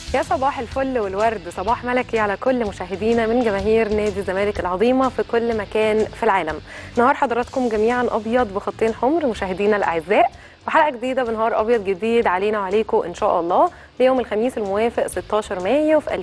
يا صباح الفل والورد صباح ملكي على كل مشاهدينا من جماهير نادي الزمالك العظيمه في كل مكان في العالم نهار حضراتكم جميعا ابيض بخطين حمر مشاهدينا الاعزاء وحلقه جديده بنهار ابيض جديد علينا وعليكم ان شاء الله ليوم الخميس الموافق 16 مايو في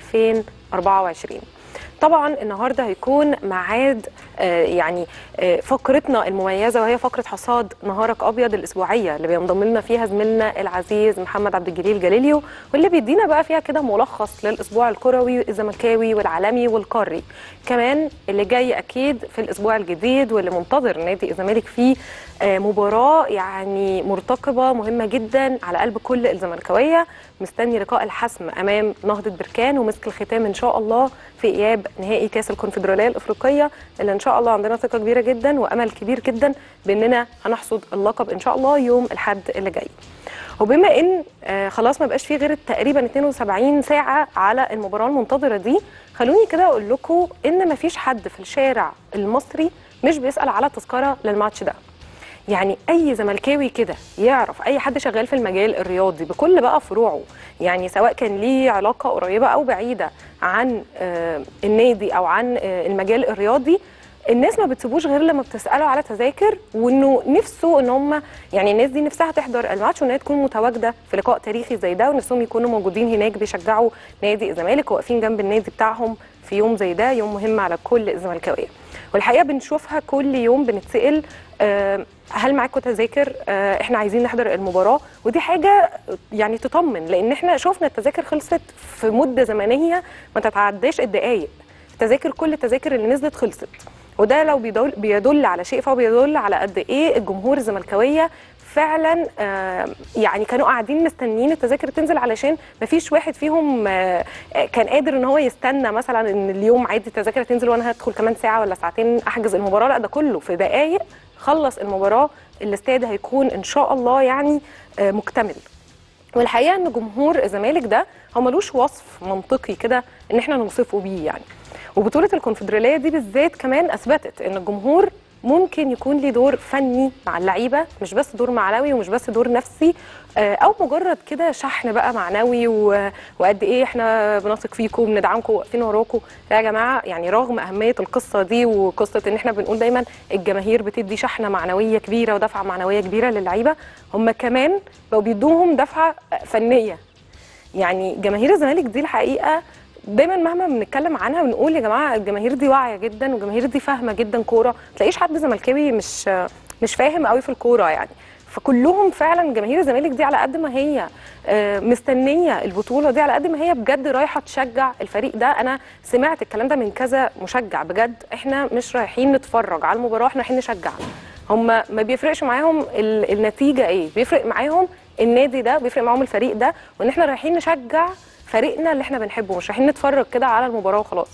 2024 طبعا النهارده هيكون ميعاد آه، يعني آه، فقرتنا المميزه وهي فقره حصاد نهارك ابيض الاسبوعيه اللي بينضم لنا فيها زميلنا العزيز محمد عبد الجليل جليليو واللي بيدينا بقى فيها كده ملخص للاسبوع الكروي الزملكاوي والعالمي والقاري كمان اللي جاي اكيد في الاسبوع الجديد واللي منتظر نادي الزمالك فيه آه، مباراه يعني مرتقبه مهمه جدا على قلب كل الزملكاويه مستني لقاء الحسم امام نهضه بركان ومسك الختام ان شاء الله في اياب نهائي كاس الكونفدراليه الافريقيه اللي ان شاء الله عندنا ثقه كبيره جدا وامل كبير جدا باننا هنحصد اللقب ان شاء الله يوم الاحد اللي جاي وبما ان آه، خلاص ما بقاش فيه غير تقريبا 72 ساعه على المباراه المنتظره دي خلوني كده اقول لكم ان ما فيش حد في الشارع المصري مش بيسال على تذكره للماتش ده يعني اي زملكاوي كده يعرف اي حد شغال في المجال الرياضي بكل بقى فروعه يعني سواء كان ليه علاقه قريبه او بعيده عن آه، النادي او عن آه، المجال الرياضي الناس ما بتسيبوش غير لما بتساله على تذاكر وانه نفسه ان هم يعني الناس دي نفسها تحضر الماتش وان هي تكون متواجده في لقاء تاريخي زي ده ونفسهم يكونوا موجودين هناك بيشجعوا نادي الزمالك وواقفين جنب النادي بتاعهم في يوم زي ده يوم مهم على كل الزملكاويه والحقيقه بنشوفها كل يوم بنتسال آه، هل معاكم تذاكر آه، احنا عايزين نحضر المباراه ودي حاجه يعني تطمن لان احنا شفنا التذاكر خلصت في مده زمنيه ما تتعداش الدقائق التذاكر كل التذاكر اللي نزلت خلصت وده لو بيدل, بيدل على شيء فهو بيدل على قد ايه الجمهور الزملكاويه فعلا آه، يعني كانوا قاعدين مستنيين التذاكر تنزل علشان ما فيش واحد فيهم آه، آه، كان قادر ان هو يستنى مثلا ان اليوم عادي التذاكر تنزل وانا هدخل كمان ساعه ولا ساعتين احجز المباراه لا ده كله في دقائق خلص المباراه الاستاد هيكون ان شاء الله يعني آه، مكتمل والحقيقه ان جمهور الزمالك ده هو ملوش وصف منطقي كده ان احنا نوصفه بيه يعني وبطوله الكونفدراليه دي بالذات كمان اثبتت ان الجمهور ممكن يكون ليه دور فني مع اللعيبه مش بس دور معنوي ومش بس دور نفسي آه، او مجرد كده شحن بقى معنوي و- وقد ايه احنا بنثق فيكم بندعمكم واقفين وراكم لا يا جماعه يعني رغم اهميه القصه دي وقصه ان احنا بنقول دايما الجماهير بتدي شحنه معنويه كبيره ودفعه معنويه كبيره للعيبه هم كمان بقوا بيدوهم دفعه فنيه يعني جماهير الزمالك دي الحقيقه دايما مهما بنتكلم عنها بنقول يا جماعه الجماهير دي واعيه جدا والجماهير دي فاهمه جدا كوره تلاقيش حد زملكاوي مش مش فاهم قوي في الكوره يعني فكلهم فعلا جماهير الزمالك دي على قد ما هي آه، مستنيه البطوله دي على قد ما هي بجد رايحه تشجع الفريق ده انا سمعت الكلام ده من كذا مشجع بجد احنا مش رايحين نتفرج على المباراه احنا رايحين نشجع هم ما بيفرقش معاهم ال- النتيجه ايه بيفرق معاهم النادي ده بيفرق معاهم الفريق ده وان احنا رايحين نشجع فريقنا اللي احنا بنحبه مش رايحين نتفرج كده على المباراه وخلاص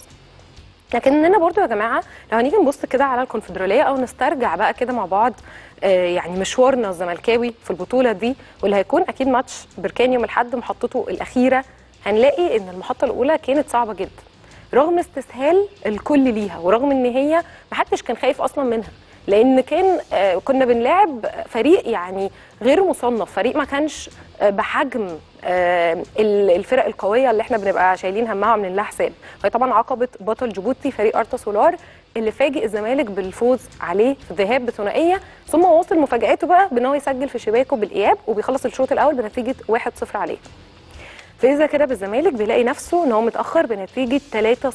لكننا برضو يا جماعه لو هنيجي نبص كده على الكونفدراليه او نسترجع بقى كده مع بعض آه، يعني مشوارنا الزملكاوي في البطوله دي واللي هيكون اكيد ماتش بركان يوم الاحد محطته الاخيره هنلاقي ان المحطه الاولى كانت صعبه جدا رغم استسهال الكل ليها ورغم ان هي محدش كان خايف اصلا منها لان كان آه، كنا بنلاعب فريق يعني غير مصنف فريق ما كانش آه، بحجم آه، ال- الفرق القويه اللي احنا بنبقى شايلين همها وعاملين لها حساب وهي طبعا عقبه بطل جيبوتي فريق ارتا سولار اللي فاجئ الزمالك بالفوز عليه في الذهاب بثنائيه ثم واصل مفاجاته بقى بان هو يسجل في شباكه بالاياب وبيخلص الشوط الاول بنتيجه 1-0 عليه فاذا كده بالزمالك بيلاقي نفسه ان هو متاخر بنتيجه 3-0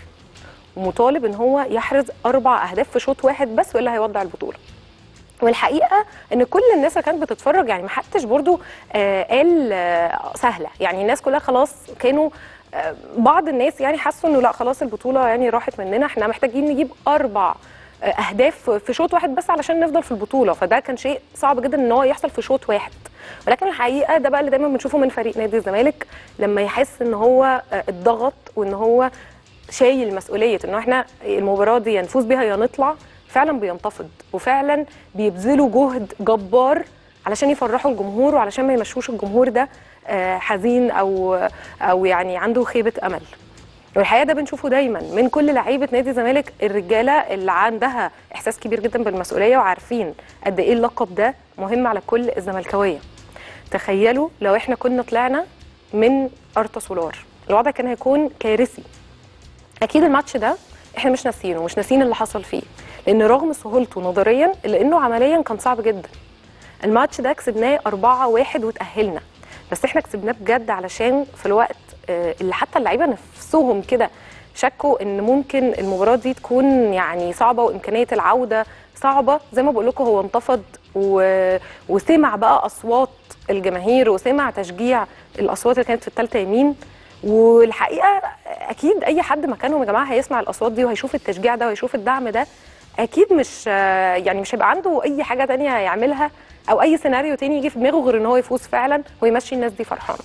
ومطالب ان هو يحرز اربع اهداف في شوط واحد بس والا هيودع البطوله والحقيقه ان كل الناس اللي كانت بتتفرج يعني ما حدش برضو آه قال آه سهله يعني الناس كلها خلاص كانوا آه بعض الناس يعني حسوا انه لا خلاص البطوله يعني راحت مننا احنا محتاجين نجيب اربع آه اهداف في شوط واحد بس علشان نفضل في البطوله فده كان شيء صعب جدا ان هو يحصل في شوط واحد ولكن الحقيقه ده بقى اللي دايما بنشوفه من فريق نادي الزمالك لما يحس ان هو آه اتضغط وان هو شايل مسؤوليه انه احنا المباراه دي يا نفوز بيها يا نطلع فعلا بينتفض وفعلا بيبذلوا جهد جبار علشان يفرحوا الجمهور وعلشان ما يمشوش الجمهور ده آه، حزين او او يعني عنده خيبه امل والحقيقه ده بنشوفه دايما من كل لعيبه نادي الزمالك الرجاله اللي عندها احساس كبير جدا بالمسؤوليه وعارفين قد ايه اللقب ده مهم على كل الزملكاويه تخيلوا لو احنا كنا طلعنا من ارتا سولار الوضع كان هيكون كارثي اكيد الماتش ده احنا مش ناسينه مش ناسيين اللي حصل فيه لان رغم سهولته نظريا الا انه عمليا كان صعب جدا الماتش ده كسبناه 4 1 وتاهلنا بس احنا كسبناه بجد علشان في الوقت آه، اللي حتى اللعيبه نفسهم كده شكوا ان ممكن المباراه دي تكون يعني صعبه وامكانيه العوده صعبه زي ما بقول لكم هو انتفض و... وسمع بقى اصوات الجماهير وسمع تشجيع الاصوات اللي كانت في الثالثه يمين والحقيقه اكيد اي حد مكانهم يا جماعه هيسمع الاصوات دي وهيشوف التشجيع ده وهيشوف الدعم ده اكيد مش آه، يعني مش هيبقى عنده اي حاجه تانية هيعملها او اي سيناريو تاني يجي في دماغه غير ان هو يفوز فعلا ويمشي الناس دي فرحانه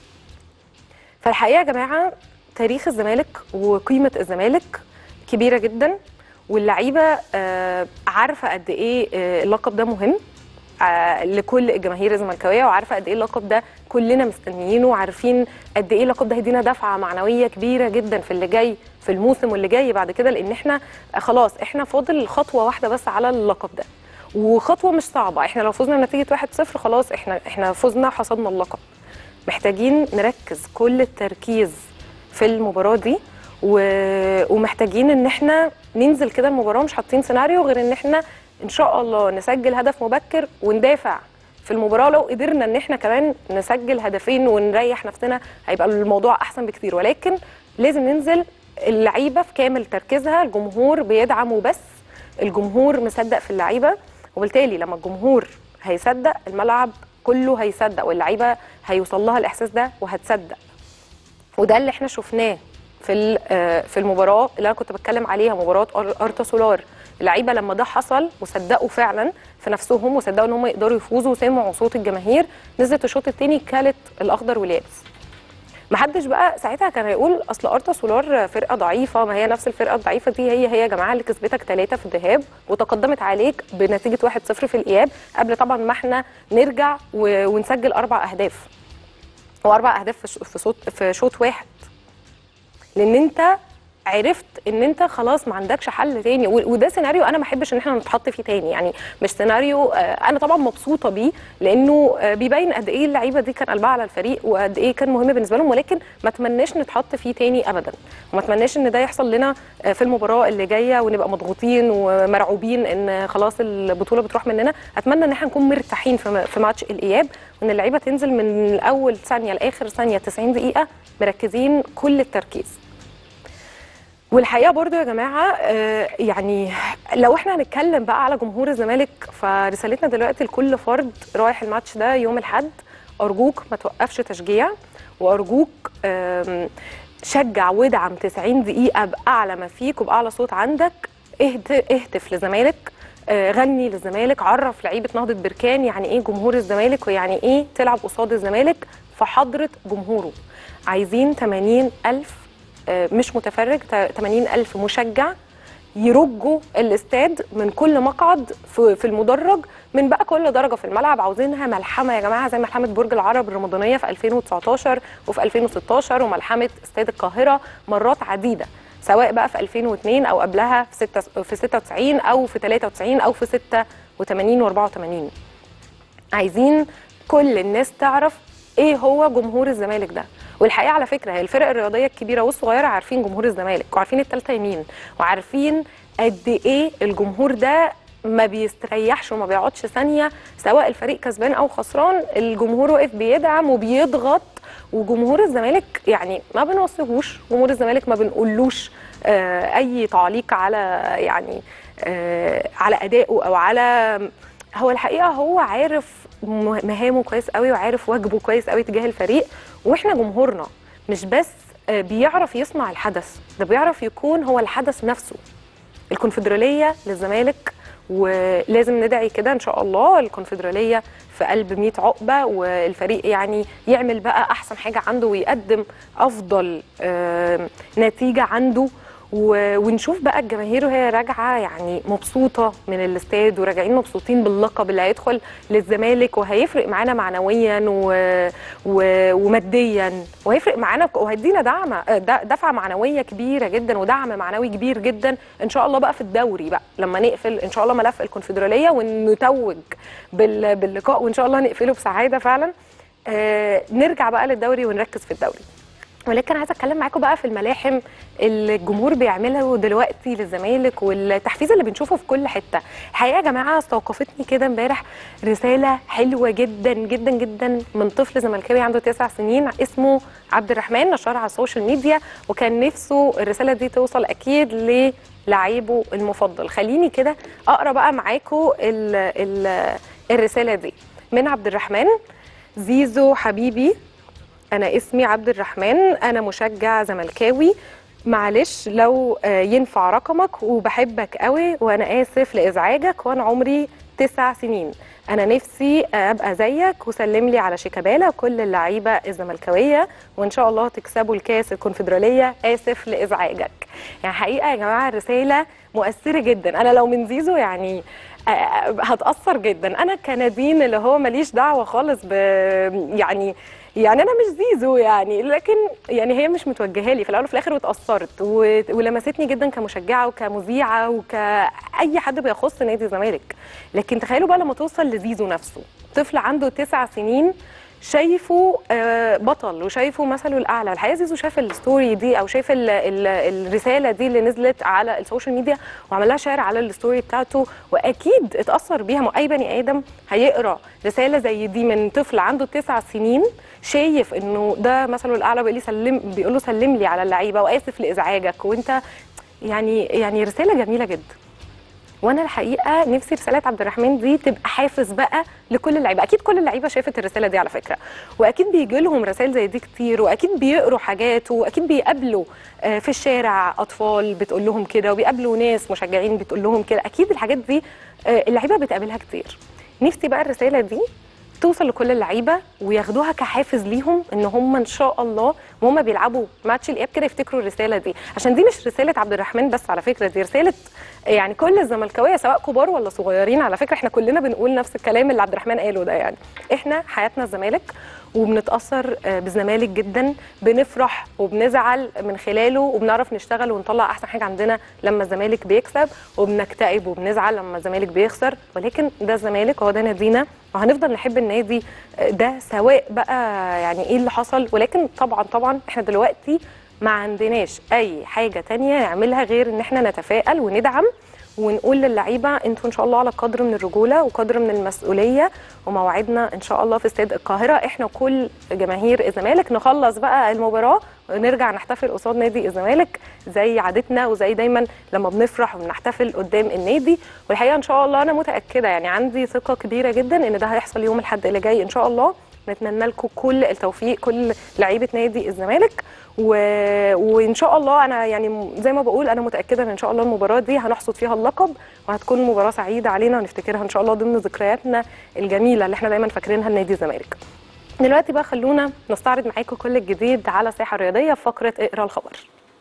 فالحقيقه يا جماعه تاريخ الزمالك وقيمه الزمالك كبيره جدا واللعيبه آه، عارفه قد ايه آه، اللقب ده مهم آه، لكل الجماهير الزملكاويه وعارفه قد ايه اللقب ده كلنا مستنيينه وعارفين قد ايه اللقب ده هيدينا دفعه معنويه كبيره جدا في اللي جاي في الموسم واللي جاي بعد كده لان احنا آه، خلاص احنا فاضل خطوه واحده بس على اللقب ده وخطوه مش صعبه احنا لو فزنا بنتيجه 1-0 خلاص احنا احنا فزنا حصدنا اللقب محتاجين نركز كل التركيز في المباراه دي و... ومحتاجين ان احنا ننزل كده المباراه مش حاطين سيناريو غير ان احنا ان شاء الله نسجل هدف مبكر وندافع في المباراه لو قدرنا ان احنا كمان نسجل هدفين ونريح نفسنا هيبقى الموضوع احسن بكتير ولكن لازم ننزل اللعيبه في كامل تركيزها الجمهور بيدعم وبس الجمهور مصدق في اللعيبه وبالتالي لما الجمهور هيصدق الملعب كله هيصدق واللعيبه هيوصل لها الاحساس ده وهتصدق وده اللي احنا شفناه في ال- آه، في المباراه اللي انا كنت بتكلم عليها مباراه أر- ارتا سولار اللعيبه لما ده حصل وصدقوا فعلا في نفسهم وصدقوا ان هم يقدروا يفوزوا وسمعوا صوت الجماهير نزلت الشوط الثاني كالت الاخضر واليابس محدش بقى ساعتها كان هيقول اصل ارتا سولار فرقه ضعيفه ما هي نفس الفرقه الضعيفه دي هي هي يا جماعه اللي كسبتك ثلاثه في الذهاب وتقدمت عليك بنتيجه 1-0 في الاياب قبل طبعا ما احنا نرجع و- ونسجل اربع اهداف واربع اهداف في ش- في صوت في شوط واحد لان انت عرفت ان انت خلاص ما عندكش حل تاني و- وده سيناريو انا ما احبش ان احنا نتحط فيه تاني يعني مش سيناريو آه، انا طبعا مبسوطه بيه لانه آه، بيبين قد ايه اللعيبه دي كان قلبها على الفريق وقد ايه كان مهم بالنسبه لهم ولكن ما اتمناش نتحط فيه تاني ابدا وما اتمناش ان ده يحصل لنا آه، في المباراه اللي جايه ونبقى مضغوطين ومرعوبين ان خلاص البطوله بتروح مننا اتمنى ان احنا نكون مرتاحين في م- في ماتش الاياب وان اللعيبه تنزل من اول ثانيه لاخر ثانيه 90 دقيقه مركزين كل التركيز والحقيقه برضو يا جماعه آه، يعني لو احنا هنتكلم بقى على جمهور الزمالك فرسالتنا دلوقتي لكل فرد رايح الماتش ده يوم الاحد ارجوك ما توقفش تشجيع وارجوك آم، شجع وادعم 90 دقيقه باعلى ما فيك وباعلى صوت عندك اهت- اهتف للزمالك آه، غني للزمالك عرف لعيبه نهضه بركان يعني ايه جمهور الزمالك ويعني ايه تلعب قصاد الزمالك في حضره جمهوره عايزين 80 ألف آه، مش متفرج 80 ألف مشجع يرجوا الاستاد من كل مقعد في في المدرج من بقى كل درجه في الملعب عاوزينها ملحمه يا جماعه زي ملحمه برج العرب الرمضانيه في 2019 وفي 2016 وملحمه استاد القاهره مرات عديده سواء بقى في 2002 او قبلها في 6 في 96 او في 93 او في 86 و84 عايزين كل الناس تعرف ايه هو جمهور الزمالك ده والحقيقه على فكره هي الفرق الرياضيه الكبيره والصغيره عارفين جمهور الزمالك وعارفين التالتة يمين وعارفين قد ايه الجمهور ده ما بيستريحش وما بيقعدش ثانيه سواء الفريق كسبان او خسران الجمهور واقف بيدعم وبيضغط وجمهور الزمالك يعني ما بنوصيهوش جمهور الزمالك ما بنقولوش آه اي تعليق على يعني آه على ادائه او على هو الحقيقه هو عارف م- مهامه كويس قوي وعارف واجبه كويس قوي تجاه الفريق واحنا جمهورنا مش بس آه، بيعرف يصنع الحدث ده بيعرف يكون هو الحدث نفسه الكونفدراليه للزمالك ولازم ندعي كده ان شاء الله الكونفدراليه في قلب 100 عقبه والفريق يعني يعمل بقى احسن حاجه عنده ويقدم افضل آه، نتيجه عنده و- ونشوف بقى الجماهير وهي راجعه يعني مبسوطه من الاستاد وراجعين مبسوطين باللقب اللي هيدخل للزمالك وهيفرق معانا معنويا و... و... وماديا وهيفرق معانا وهيدينا دعم د- دفعه معنويه كبيره جدا ودعم معنوي كبير جدا ان شاء الله بقى في الدوري بقى لما نقفل ان شاء الله ملف الكونفدراليه ونتوج بال... باللقاء وان شاء الله نقفله بسعاده فعلا آه نرجع بقى للدوري ونركز في الدوري ولكن عايزه اتكلم معاكم بقى في الملاحم اللي الجمهور بيعملها دلوقتي للزمالك والتحفيز اللي بنشوفه في كل حته الحقيقه يا جماعه استوقفتني كده امبارح رساله حلوه جدا جدا جدا من طفل زملكاوي عنده تسع سنين اسمه عبد الرحمن نشرها على السوشيال ميديا وكان نفسه الرساله دي توصل اكيد للعيبه المفضل خليني كده اقرا بقى معاكم ال ال الرساله دي من عبد الرحمن زيزو حبيبي أنا اسمي عبد الرحمن أنا مشجع زملكاوي معلش لو آه، ينفع رقمك وبحبك قوي وأنا آسف لإزعاجك وأنا عمري تسع سنين أنا نفسي أبقى زيك وسلم لي على شيكابالا وكل اللعيبة الزملكاوية وإن شاء الله تكسبوا الكاس الكونفدرالية آسف لإزعاجك يعني حقيقة يا جماعة الرسالة مؤثرة جدا أنا لو من زيزو يعني آه، هتأثر جدا أنا كنادين اللي هو ماليش دعوة خالص ب يعني يعني انا مش زيزو يعني لكن يعني هي مش متوجهه لي في الاول وفي الاخر واتاثرت و- ولمستني جدا كمشجعه وكمذيعه وكاي حد بيخص نادي الزمالك لكن تخيلوا بقى لما توصل لزيزو نفسه طفل عنده تسع سنين شايفه آه، بطل وشايفه مثله الاعلى الحقيقه زيزو شاف الستوري دي او شاف ال ال الرساله دي اللي نزلت على السوشيال ميديا وعمل لها شير على الستوري بتاعته واكيد اتاثر بيها ما اي بني ادم هيقرا رساله زي دي من طفل عنده تسع سنين شايف انه ده مثله الاعلى بيقول لي سلم بيقول له سلم لي على اللعيبه واسف لازعاجك وانت يعني يعني رساله جميله جدا وانا الحقيقه نفسي رساله عبد الرحمن دي تبقى حافز بقى لكل اللعيبه اكيد كل اللعيبه شافت الرساله دي على فكره واكيد بيجي لهم رسائل زي دي كتير واكيد بيقروا حاجات واكيد بيقابلوا آه، في الشارع اطفال بتقول لهم كده وبيقابلوا ناس مشجعين بتقول لهم كده اكيد الحاجات دي آه، اللعيبه بتقابلها كتير نفسي بقى الرساله دي توصل لكل اللعيبه وياخدوها كحافز ليهم ان هم ان شاء الله وهم بيلعبوا ماتش الاياب كده يفتكروا الرساله دي عشان دي مش رساله عبد الرحمن بس على فكره دي رساله يعني كل الزملكاويه سواء كبار ولا صغيرين على فكره احنا كلنا بنقول نفس الكلام اللي عبد الرحمن قاله ده يعني احنا حياتنا الزمالك وبنتاثر آه، بالزمالك جدا بنفرح وبنزعل من خلاله وبنعرف نشتغل ونطلع احسن حاجه عندنا لما الزمالك بيكسب وبنكتئب وبنزعل لما الزمالك بيخسر ولكن ده الزمالك وهو ده نادينا وهنفضل نحب النادي آه، ده سواء بقى يعني ايه اللي حصل ولكن طبعا طبعا احنا دلوقتي ما عندناش اي حاجه تانية نعملها غير ان احنا نتفائل وندعم ونقول للعيبه انتوا ان شاء الله على قدر من الرجوله وقدر من المسؤوليه وموعدنا ان شاء الله في استاد القاهره احنا وكل جماهير الزمالك نخلص بقى المباراه ونرجع نحتفل قصاد نادي الزمالك زي عادتنا وزي دايما لما بنفرح وبنحتفل قدام النادي والحقيقه ان شاء الله انا متاكده يعني عندي ثقه كبيره جدا ان ده هيحصل يوم الاحد اللي جاي ان شاء الله نتمنى لكم كل التوفيق كل لعيبه نادي الزمالك و... وان شاء الله انا يعني م- زي ما بقول انا متاكده ان ان شاء الله المباراه دي هنحصد فيها اللقب وهتكون مباراه سعيده علينا ونفتكرها ان شاء الله ضمن ذكرياتنا الجميله اللي احنا دايما فاكرينها لنادي الزمالك دلوقتي بقى خلونا نستعرض معاكم كل الجديد على الساحه الرياضيه في فقره اقرا الخبر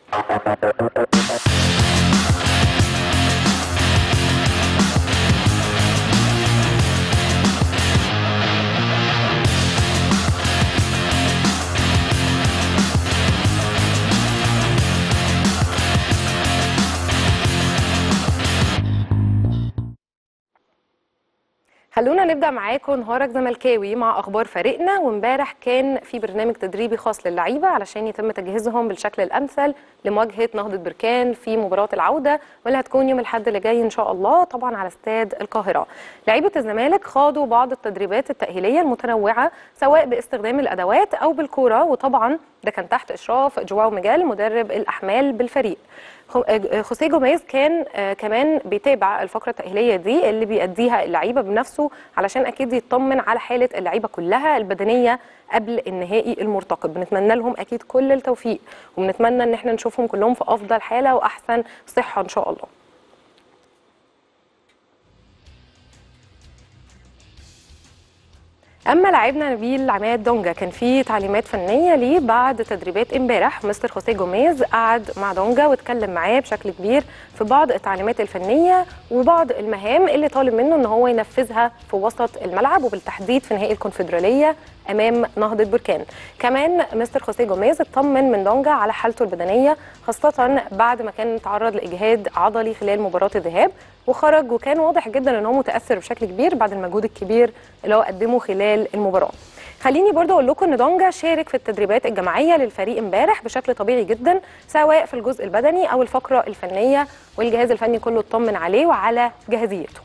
خلونا نبدا معاكم نهارك زملكاوي مع اخبار فريقنا وامبارح كان في برنامج تدريبي خاص للعيبه علشان يتم تجهيزهم بالشكل الامثل لمواجهه نهضه بركان في مباراه العوده واللي هتكون يوم الاحد اللي جاي ان شاء الله طبعا على استاد القاهره. لعيبه الزمالك خاضوا بعض التدريبات التاهيليه المتنوعه سواء باستخدام الادوات او بالكوره وطبعا ده كان تحت اشراف جواو ميجال مدرب الاحمال بالفريق. خو- آه، خوسيه جوميز كان آه، كمان بيتابع الفقره التاهيليه دي اللي بيأديها اللعيبه بنفسه علشان اكيد يطمن على حاله اللعيبه كلها البدنيه قبل النهائي المرتقب بنتمنى لهم اكيد كل التوفيق وبنتمنى ان احنا نشوفهم كلهم في افضل حاله واحسن صحه ان شاء الله اما لاعبنا نبيل عماد دونجا كان في تعليمات فنيه ليه بعد تدريبات امبارح مستر خوسيه جوميز قعد مع دونجا واتكلم معاه بشكل كبير في بعض التعليمات الفنيه وبعض المهام اللي طالب منه ان هو ينفذها في وسط الملعب وبالتحديد في نهائي الكونفدراليه امام نهضه بركان كمان مستر خوسيه جوميز اطمن من دونجا على حالته البدنيه خاصه بعد ما كان تعرض لاجهاد عضلي خلال مباراه الذهاب وخرج وكان واضح جدا ان هو متاثر بشكل كبير بعد المجهود الكبير اللي هو قدمه خلال المباراه خليني برضو اقول لكم ان دونجا شارك في التدريبات الجماعيه للفريق امبارح بشكل طبيعي جدا سواء في الجزء البدني او الفقره الفنيه والجهاز الفني كله اطمن عليه وعلى جاهزيته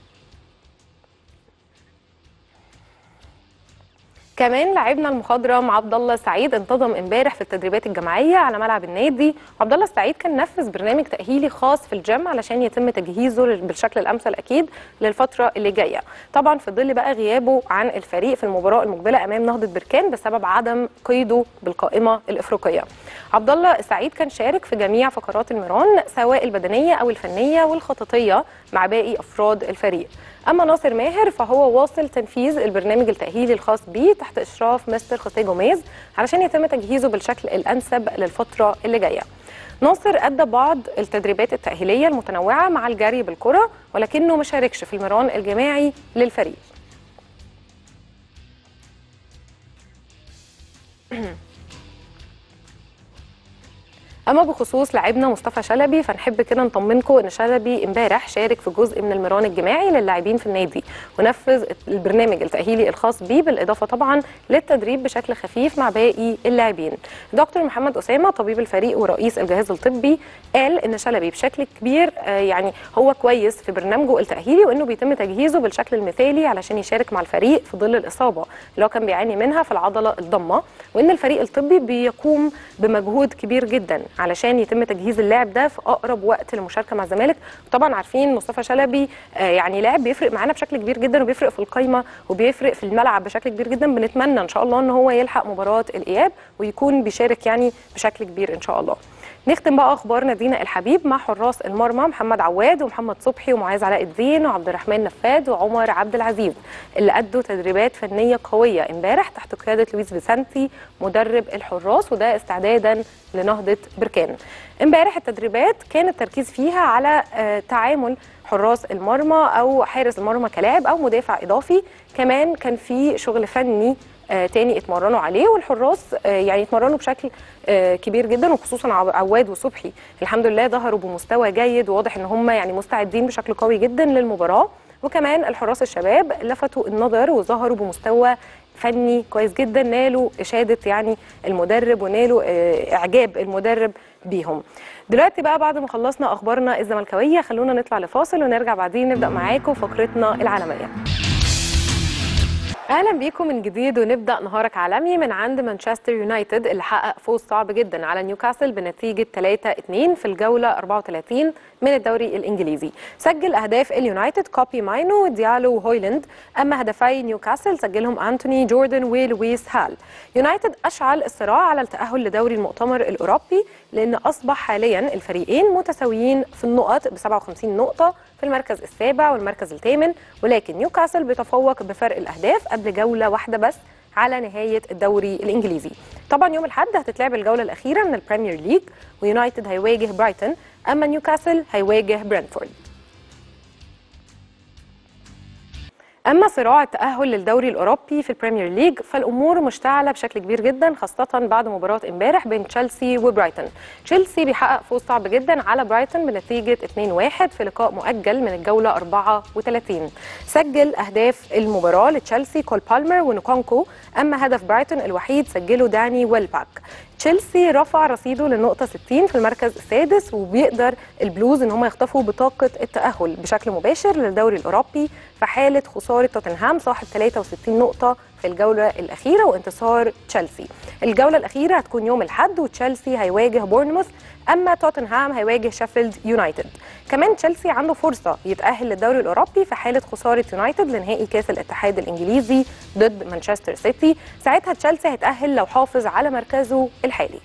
كمان لاعبنا المخضرم عبد الله السعيد انتظم امبارح في التدريبات الجماعيه على ملعب النادي وعبد الله السعيد كان نفذ برنامج تاهيلي خاص في الجيم علشان يتم تجهيزه بالشكل الامثل اكيد للفتره اللي جايه طبعا في ظل بقى غيابه عن الفريق في المباراه المقبله امام نهضه بركان بسبب عدم قيده بالقائمه الافريقيه عبد الله السعيد كان شارك في جميع فقرات المران سواء البدنيه او الفنيه والخططيه مع باقي افراد الفريق اما ناصر ماهر فهو واصل تنفيذ البرنامج التاهيلي الخاص بيه تحت اشراف مستر خوسيه جوميز علشان يتم تجهيزه بالشكل الانسب للفتره اللي جايه ناصر ادى بعض التدريبات التاهيليه المتنوعه مع الجري بالكره ولكنه ما شاركش في المران الجماعي للفريق اما بخصوص لاعبنا مصطفى شلبي فنحب كده نطمنكم ان شلبي امبارح شارك في جزء من المران الجماعي للاعبين في النادي ونفذ البرنامج التاهيلي الخاص بيه بالاضافه طبعا للتدريب بشكل خفيف مع باقي اللاعبين دكتور محمد اسامه طبيب الفريق ورئيس الجهاز الطبي قال ان شلبي بشكل كبير يعني هو كويس في برنامجه التاهيلي وانه بيتم تجهيزه بالشكل المثالي علشان يشارك مع الفريق في ظل الاصابه اللي هو كان بيعاني منها في العضله الضمه وان الفريق الطبي بيقوم بمجهود كبير جدا علشان يتم تجهيز اللاعب ده في اقرب وقت للمشاركه مع الزمالك طبعا عارفين مصطفى شلبي يعني لاعب بيفرق معانا بشكل كبير جدا وبيفرق في القايمه وبيفرق في الملعب بشكل كبير جدا بنتمنى ان شاء الله ان هو يلحق مباراه الاياب ويكون بيشارك يعني بشكل كبير ان شاء الله نختم بقى اخبار نادينا الحبيب مع حراس المرمى محمد عواد ومحمد صبحي ومعاذ علاء الدين وعبد الرحمن نفاد وعمر عبد العزيز اللي ادوا تدريبات فنيه قويه امبارح تحت قياده لويس فيسنتي مدرب الحراس وده استعدادا لنهضه بركان امبارح التدريبات كان التركيز فيها على تعامل حراس المرمى او حارس المرمى كلاعب او مدافع اضافي كمان كان في شغل فني آه تاني اتمرنوا عليه والحراس آه يعني اتمرنوا بشكل آه كبير جدا وخصوصا عواد وصبحي الحمد لله ظهروا بمستوى جيد وواضح ان هم يعني مستعدين بشكل قوي جدا للمباراه وكمان الحراس الشباب لفتوا النظر وظهروا بمستوى فني كويس جدا نالوا اشاده يعني المدرب ونالوا اعجاب المدرب بيهم دلوقتي بقى بعد ما خلصنا اخبارنا الزملكاويه خلونا نطلع لفاصل ونرجع بعدين نبدا معاكم فقرتنا العالميه اهلا بيكم من جديد ونبدا نهارك عالمي من عند مانشستر يونايتد اللي حقق فوز صعب جدا على نيوكاسل بنتيجه 3-2 في الجوله 34 من الدوري الانجليزي سجل اهداف اليونايتد كوبي ماينو ديالو وهويلاند اما هدفي نيوكاسل سجلهم انتوني جوردن ولويس هال يونايتد اشعل الصراع على التاهل لدوري المؤتمر الاوروبي لان اصبح حاليا الفريقين متساويين في النقط ب 57 نقطه في المركز السابع والمركز الثامن ولكن نيوكاسل بيتفوق بفرق الاهداف قبل جوله واحده بس على نهايه الدوري الانجليزي. طبعا يوم الاحد هتتلعب الجوله الاخيره من البريمير ليج ويونايتد هيواجه برايتون اما نيوكاسل هيواجه برنتفورد. اما صراع التاهل للدوري الاوروبي في البريمير ليج فالامور مشتعله بشكل كبير جدا خاصه بعد مباراه امبارح بين تشيلسي وبرايتون تشيلسي بيحقق فوز صعب جدا على برايتون بنتيجه 2-1 في لقاء مؤجل من الجوله 34 سجل اهداف المباراه لتشيلسي كول بالمر ونكونكو اما هدف برايتون الوحيد سجله داني ويلباك تشيلسي رفع رصيده للنقطه 60 في المركز السادس وبيقدر البلوز ان هم يخطفوا بطاقه التاهل بشكل مباشر للدوري الاوروبي في حاله خساره توتنهام صاحب 63 نقطه في الجوله الاخيره وانتصار تشيلسي الجوله الاخيره هتكون يوم الاحد وتشيلسي هيواجه بورنموث اما توتنهام هيواجه شيفيلد يونايتد كمان تشيلسي عنده فرصه يتاهل للدوري الاوروبي في حاله خساره يونايتد لنهائي كاس الاتحاد الانجليزي ضد مانشستر سيتي ساعتها تشيلسي هيتاهل لو حافظ على مركزه الحالي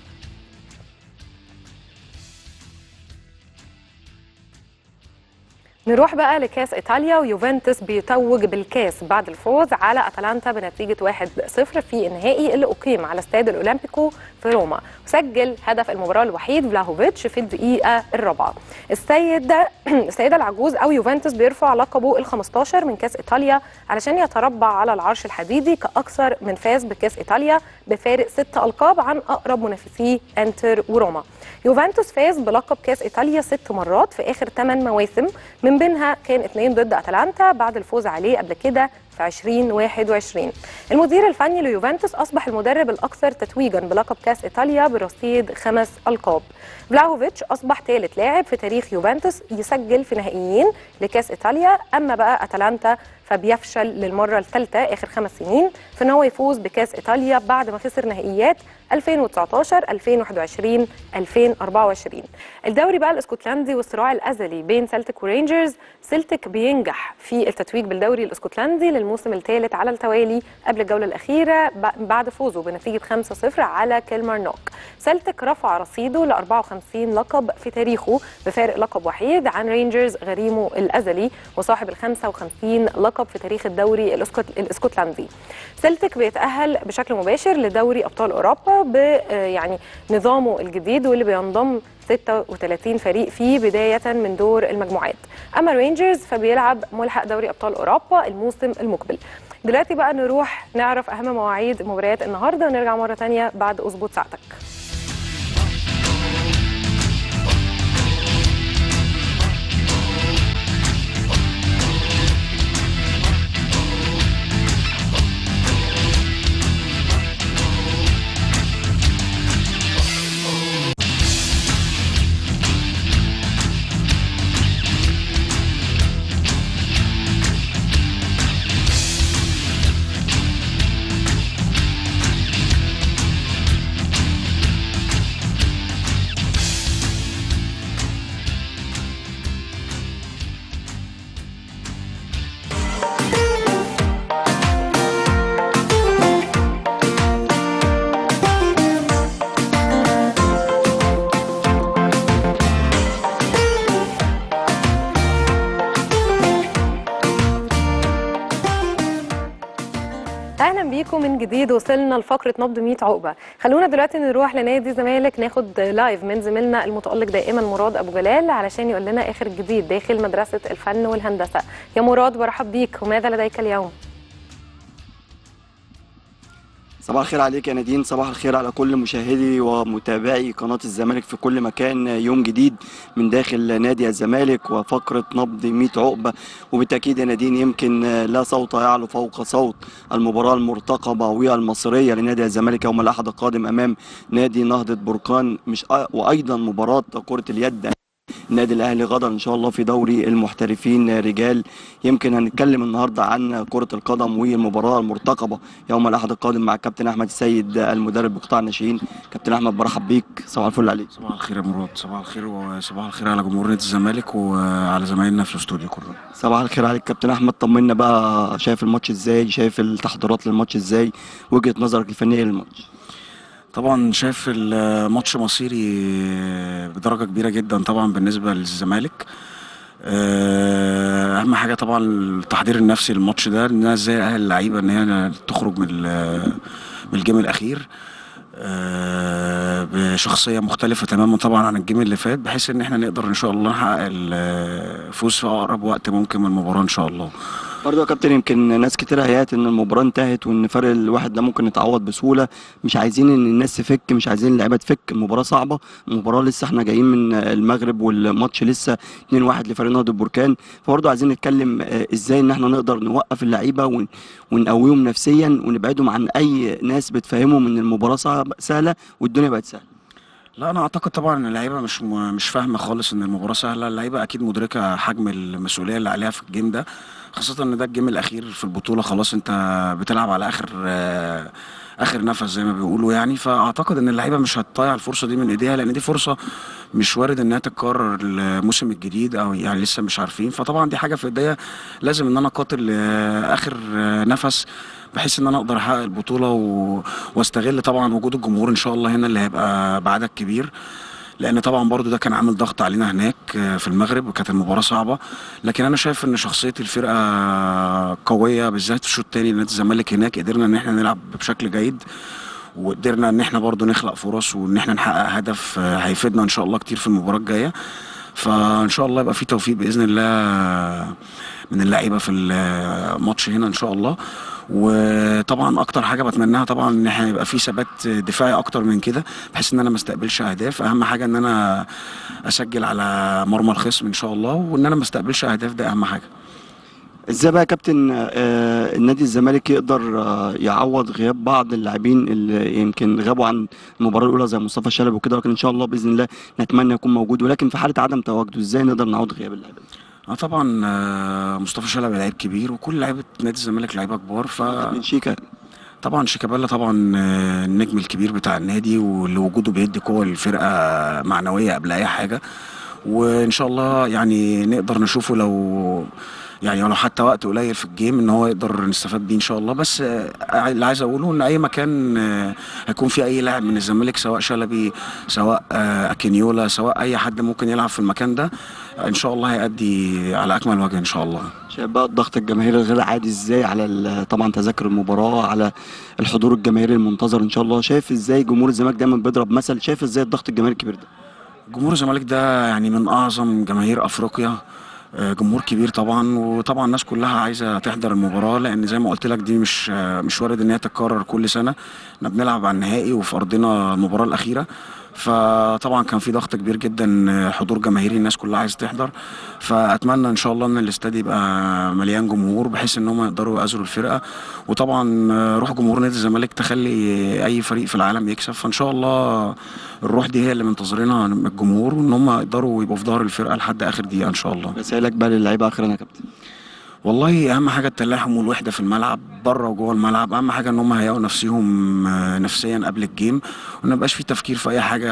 نروح بقى لكاس ايطاليا ويوفنتوس بيتوج بالكاس بعد الفوز على اتلانتا بنتيجه 1-0 في النهائي اللي اقيم على استاد الاولمبيكو في روما وسجل هدف المباراه الوحيد فلاهوفيتش في الدقيقه الرابعه السيد السيده العجوز او يوفنتوس بيرفع لقبه ال15 من كاس ايطاليا علشان يتربع على العرش الحديدي كاكثر من فاز بكاس ايطاليا بفارق ست القاب عن اقرب منافسيه انتر وروما يوفنتوس فاز بلقب كاس ايطاليا ست مرات في اخر ثمان مواسم من بينها كان اثنين ضد اتلانتا بعد الفوز عليه قبل كده في 2021 المدير الفني ليوفنتوس أصبح المدرب الأكثر تتويجا بلقب كأس إيطاليا برصيد خمس ألقاب فلاهوفيتش أصبح ثالث لاعب في تاريخ يوفنتوس يسجل في نهائيين لكأس إيطاليا أما بقى أتلانتا فبيفشل للمرة الثالثة آخر خمس سنين في أن هو يفوز بكأس إيطاليا بعد ما خسر نهائيات 2019 2021 2024 الدوري بقى الاسكتلندي والصراع الازلي بين سلتك ورينجرز سلتك بينجح في التتويج بالدوري الاسكتلندي للموسم الثالث على التوالي قبل الجوله الاخيره بعد فوزه بنتيجه 5-0 على كيلمارنوك سلتك رفع رصيده ل 54 لقب في تاريخه بفارق لقب وحيد عن رينجرز غريمه الازلي وصاحب ال 55 لقب في تاريخ الدوري الاسكتلندي سلتك بيتاهل بشكل مباشر لدوري ابطال اوروبا ب يعني نظامه الجديد واللي بينضم 36 فريق فيه بداية من دور المجموعات أما رينجرز فبيلعب ملحق دوري أبطال أوروبا الموسم المقبل دلوقتي بقى نروح نعرف أهم مواعيد مباريات النهاردة ونرجع مرة تانية بعد أظبط ساعتك اهلا بيكم من جديد وصلنا لفقره نبض 100 عقبه خلونا دلوقتي نروح لنادي الزمالك ناخد لايف من زميلنا المتالق دائما مراد ابو جلال علشان يقول لنا اخر الجديد داخل مدرسه الفن والهندسه يا مراد برحب بيك وماذا لديك اليوم صباح الخير عليك يا نادين صباح الخير على كل مشاهدي ومتابعي قناة الزمالك في كل مكان يوم جديد من داخل نادي الزمالك وفقرة نبض 100 عقبة وبالتأكيد يا نادين يمكن لا صوت يعلو فوق صوت المباراة المرتقبة والمصرية لنادي الزمالك يوم الأحد القادم أمام نادي نهضة بركان مش وأيضا مباراة كرة اليد النادي الاهلي غدا ان شاء الله في دوري المحترفين رجال يمكن هنتكلم النهارده عن كره القدم والمباراه المرتقبه يوم الاحد القادم مع الكابتن احمد السيد المدرب بقطاع الناشئين كابتن احمد برحب بيك صباح الفل عليك صباح الخير يا مراد صباح الخير وصباح الخير على جمهور نادي الزمالك وعلى زمايلنا في الاستوديو كلهم صباح الخير عليك كابتن احمد طمنا بقى شايف الماتش ازاي شايف التحضيرات للماتش ازاي وجهه نظرك الفنيه للماتش طبعا شايف الماتش مصيري بدرجه كبيره جدا طبعا بالنسبه للزمالك اهم حاجه طبعا التحضير النفسي للماتش ده انها ازاي اهل اللعيبه ان هي تخرج من من الجيم الاخير بشخصيه مختلفه تماما طبعا عن الجيم اللي فات بحيث ان احنا نقدر ان شاء الله نحقق الفوز في اقرب وقت ممكن من المباراه ان شاء الله برضه يا كابتن يمكن ناس كتير هيات ان المباراه انتهت وان فرق الواحد ده ممكن يتعوض بسهوله مش عايزين ان الناس تفك مش عايزين اللعيبه تفك المباراه صعبه المباراه لسه احنا جايين من المغرب والماتش لسه 2-1 لفريق نهضه البركان فبرضه عايزين نتكلم ازاي ان احنا نقدر نوقف اللعيبه ونقويهم نفسيا ونبعدهم عن اي ناس بتفهمهم ان المباراه سهله والدنيا بقت سهله لا انا اعتقد طبعا ان اللعيبه مش مش فاهمه خالص ان المباراه سهله اللعيبه اكيد مدركه حجم المسؤوليه اللي عليها في الجيم ده خاصه ان ده الجيم الاخير في البطوله خلاص انت بتلعب على اخر اخر نفس زي ما بيقولوا يعني فاعتقد ان اللعيبه مش هتضيع الفرصه دي من ايديها لان دي فرصه مش وارد انها تتكرر الموسم الجديد او يعني لسه مش عارفين فطبعا دي حاجه في ايديا لازم ان انا اقاتل اخر نفس بحيث ان انا اقدر احقق البطوله و... واستغل طبعا وجود الجمهور ان شاء الله هنا اللي هيبقى بعدد كبير لان طبعا برضو ده كان عامل ضغط علينا هناك في المغرب وكانت المباراه صعبه لكن انا شايف ان شخصيه الفرقه قويه بالذات في الشوط الثاني نادي الزمالك هناك قدرنا ان احنا نلعب بشكل جيد وقدرنا ان احنا برضو نخلق فرص وان احنا نحقق هدف هيفيدنا ان شاء الله كتير في المباراه الجايه فان شاء الله يبقى في توفيق باذن الله من اللعيبه في الماتش هنا ان شاء الله وطبعا اكتر حاجه بتمناها طبعا ان احنا يبقى في ثبات دفاعي اكتر من كده بحيث ان انا ما استقبلش اهداف اهم حاجه ان انا اسجل على مرمى الخصم ان شاء الله وان انا ما استقبلش اهداف ده اهم حاجه ازاي بقى يا كابتن آه، النادي الزمالك يقدر آه، يعوض غياب بعض اللاعبين اللي يمكن غابوا عن المباراه الاولى زي مصطفى شلبي وكده ولكن ان شاء الله باذن الله نتمنى يكون موجود ولكن في حاله عدم تواجده ازاي نقدر نعوض غياب اللاعبين اه طبعا آه، مصطفى شلبي لعيب كبير وكل لعيبه نادي الزمالك لعيبه كبار ف من شيكا طبعا شيكابالا طبعا آه، النجم الكبير بتاع النادي واللي وجوده بيدي قوه للفرقه معنويه قبل اي حاجه وان شاء الله يعني نقدر نشوفه لو يعني ولو حتى وقت قليل في الجيم ان هو يقدر نستفاد بيه ان شاء الله بس آه، اللي عايز اقوله ان اي مكان آه، هيكون فيه اي لاعب من الزمالك سواء شلبي سواء آه، اكينيولا سواء اي حد ممكن يلعب في المكان ده ان شاء الله هيأدي على اكمل وجه ان شاء الله شايف بقى الضغط الجماهيري الغير عادي ازاي على ال- طبعا تذاكر المباراه على الحضور الجماهيري المنتظر ان شاء الله شايف ازاي جمهور الزمالك دايما بيضرب مثل شايف ازاي الضغط الجماهيري الكبير ده جمهور الزمالك ده يعني من اعظم جماهير افريقيا آه، جمهور كبير طبعا وطبعا الناس كلها عايزه تحضر المباراه لان زي ما قلت لك دي مش آه، مش وارد ان هي تتكرر كل سنه احنا بنلعب على النهائي وفي ارضنا المباراه الاخيره فطبعا كان في ضغط كبير جدا آه، حضور جماهيري الناس كلها عايزه تحضر فاتمنى ان شاء الله ان الاستاد يبقى مليان جمهور بحيث ان هم يقدروا يأزروا الفرقه وطبعا آه، روح جمهور نادي الزمالك تخلي اي فريق في العالم يكسب فان شاء الله الروح دي هي اللي منتظرينها من الجمهور وان هم يقدروا يبقوا في ظهر الفرقه لحد اخر دقيقه ان شاء الله رسائلك بقى للعيبه اخيرا يا كابتن والله اهم حاجه التلاحم والوحده في الملعب بره وجوه الملعب اهم حاجه ان هم هيلاقوا نفسهم آه، نفسيا قبل الجيم وما يبقاش في تفكير في اي حاجه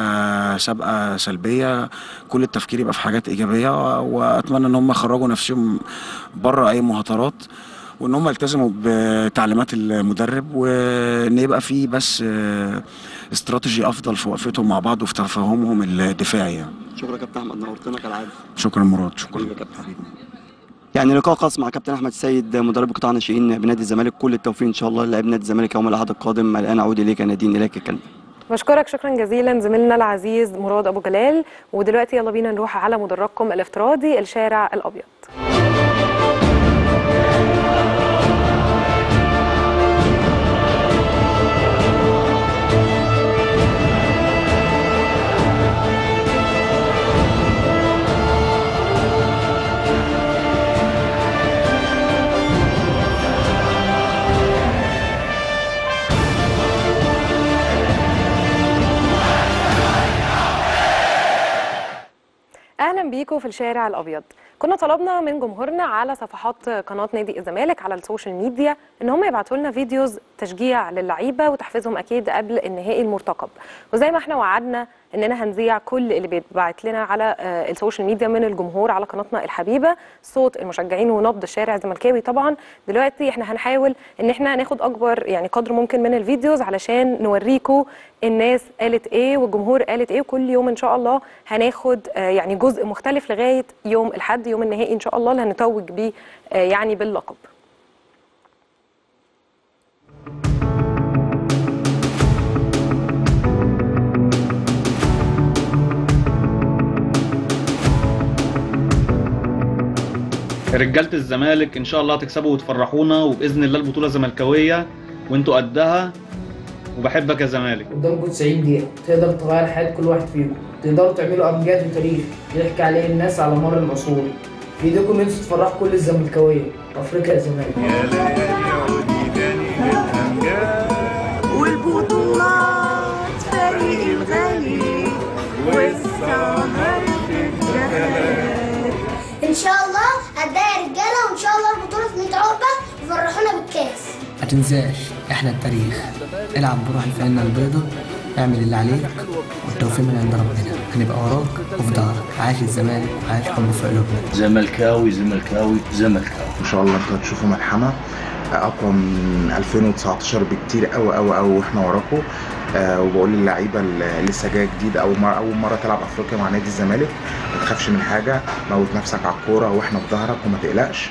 سابقه سلبيه كل التفكير يبقى في حاجات ايجابيه واتمنى ان هم يخرجوا نفسهم بره اي مهاترات وان هم يلتزموا بتعليمات المدرب وان يبقى في بس آه، استراتيجي افضل في وقفتهم مع بعض وفي تفاهمهم الدفاعي يعني. شكرا يا كابتن احمد نورتنا كالعاده شكرا مراد شكرا حبيبي يا كابتن يعني لقاء خاص مع كابتن احمد سيد مدرب قطاع ناشئين بنادي الزمالك كل التوفيق ان شاء الله للاعب نادي الزمالك يوم الاحد القادم الان اعود اليك يا نادين اليك الكلمه بشكرك شكرا جزيلا زميلنا العزيز مراد ابو جلال ودلوقتي يلا بينا نروح على مدرجكم الافتراضي الشارع الابيض اهلا بيكم في الشارع الابيض كنا طلبنا من جمهورنا على صفحات قناه نادي الزمالك على السوشيال ميديا ان هم يبعتوا لنا فيديوز تشجيع للعيبه وتحفيزهم اكيد قبل النهائي المرتقب وزي ما احنا وعدنا اننا هنذيع كل اللي بيتبعت لنا على آه، السوشيال ميديا من الجمهور على قناتنا الحبيبه صوت المشجعين ونبض الشارع الزملكاوي طبعا دلوقتي احنا هنحاول ان احنا ناخد اكبر يعني قدر ممكن من الفيديوز علشان نوريكم الناس قالت ايه والجمهور قالت ايه وكل يوم ان شاء الله هناخد آه، يعني جزء مختلف لغايه يوم الاحد يوم النهائي ان شاء الله اللي هنتوج بيه آه، يعني باللقب رجاله الزمالك ان شاء الله هتكسبوا وتفرحونا وباذن الله البطوله زملكاويه وانتوا قدها وبحبك يا زمالك قدامكم 90 دقيقة تقدر تغير حياة كل واحد فيكم تقدروا تعملوا أمجاد وتاريخ يحكي عليه الناس على مر العصور في ايديكم انتوا تفرحوا كل الزملكاوية وافريقيا يا زمالك والبطولات فريق الغالي والسهر في الجهاد ان شاء الله هتضايق رجاله وان شاء الله البطوله في 100 عقبه يفرحونا بالكاس ما تنساش احنا التاريخ العب بروح الفانلة البيضة اعمل اللي عليك والتوفيق من عند ربنا هنبقى وراك وفي ظهرك عاش الزمالك وعاش حب في قلوبنا زملكاوي زملكاوي زملكاوي ان شاء الله انتوا هتشوفوا ملحمه اقوى من 2019 بكتير قوي قوي قوي واحنا وراكم آه وبقول للعيبه اللي لسه جايه جديد اول مره اول مره تلعب افريقيا مع نادي الزمالك ما تخافش من حاجه موت نفسك على الكوره واحنا في ظهرك وما تقلقش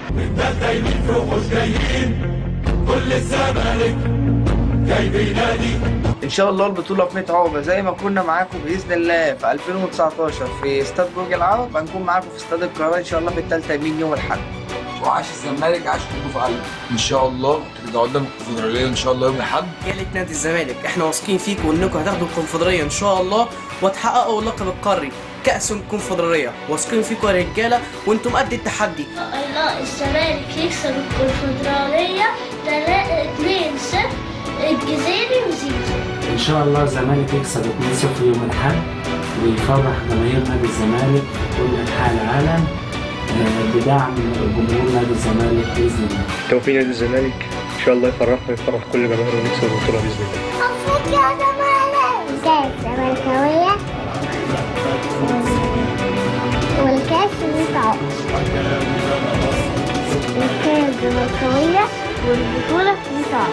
ان شاء الله البطوله في 100 عقبه زي ما كنا معاكم باذن الله في 2019 في استاد برج العرب هنكون معاكم في استاد القاهره ان شاء الله بالثالثه يمين يوم الاحد وعاش الزمالك عاش كله في قلبي ان شاء الله ترجعوا لنا الكونفدراليه ان شاء الله يوم الاحد رجالة نادي الزمالك احنا واثقين فيكم وانكم هتاخدوا الكونفدراليه ان شاء الله وتحققوا اللقب القاري كاس الكونفدراليه واثقين فيكم يا رجاله وانتم قد التحدي لا الزمالك يكسب الكونفدرالية 2 0 الجزيري وزيزو ان شاء الله الزمالك يكسب 2-0 يوم الاحد ويفرح جماهير نادي الزمالك في كل انحاء العالم آه، بدعم جمهور نادي الزمالك باذن الله توفيق نادي الزمالك ان شاء الله يفرحنا ويفرح كل جماهيره ونكسب البطوله باذن الله مبروك يا زمالك ازاي الزملكاوية والكاس يقع الكاس الزملكاوية والبطولة يقع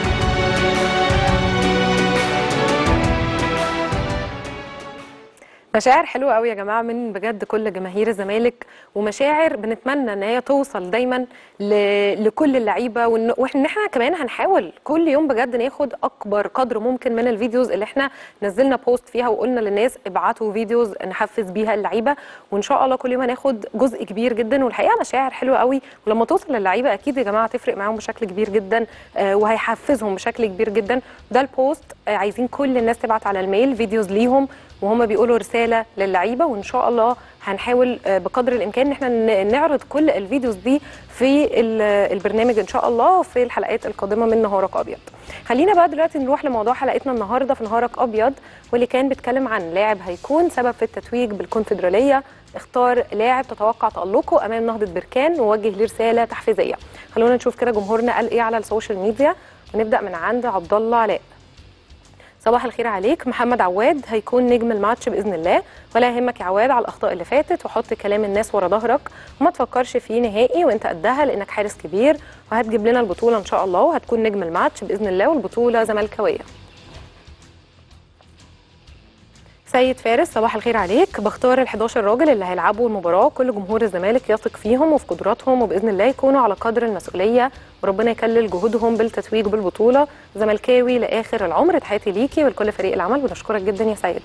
مشاعر حلوه قوي يا جماعه من بجد كل جماهير الزمالك ومشاعر بنتمنى ان هي توصل دايما ل... لكل اللعيبه وإن- واحنا احنا كمان هنحاول كل يوم بجد ناخد اكبر قدر ممكن من الفيديوز اللي احنا نزلنا بوست فيها وقلنا للناس ابعتوا فيديوز نحفز بيها اللعيبه وان شاء الله كل يوم هناخد جزء كبير جدا والحقيقه مشاعر حلوه قوي ولما توصل للعيبه اكيد يا جماعه هتفرق معاهم بشكل كبير جدا آه، وهيحفزهم بشكل كبير جدا ده البوست آه، عايزين كل الناس تبعت على الميل فيديوز ليهم وهم بيقولوا رساله للعيبه وان شاء الله هنحاول آه، بقدر الامكان ان احنا ن- نعرض كل الفيديوز دي في ال- البرنامج ان شاء الله في الحلقات القادمه من نهارك ابيض خلينا بقى دلوقتي نروح لموضوع حلقتنا النهارده في نهارك ابيض واللي كان بيتكلم عن لاعب هيكون سبب في التتويج بالكونفدراليه اختار لاعب تتوقع تألقه امام نهضه بركان ووجه ليه رساله تحفيزيه خلونا نشوف كده جمهورنا قال ايه على السوشيال ميديا ونبدا من عند عبد الله علاء صباح الخير عليك محمد عواد هيكون نجم الماتش باذن الله ولا يهمك يا عواد على الاخطاء اللي فاتت وحط كلام الناس ورا ظهرك وما تفكرش فيه نهائي وانت قدها لانك حارس كبير وهتجيب لنا البطوله ان شاء الله وهتكون نجم الماتش باذن الله والبطوله زملكاويه سيد فارس صباح الخير عليك بختار ال 11 راجل اللي هيلعبوا المباراه كل جمهور الزمالك يثق فيهم وفي قدراتهم وباذن الله يكونوا على قدر المسؤوليه وربنا يكلل جهودهم بالتتويج بالبطوله زملكاوي لاخر العمر تحياتي ليكي ولكل فريق العمل بنشكرك جدا يا سيد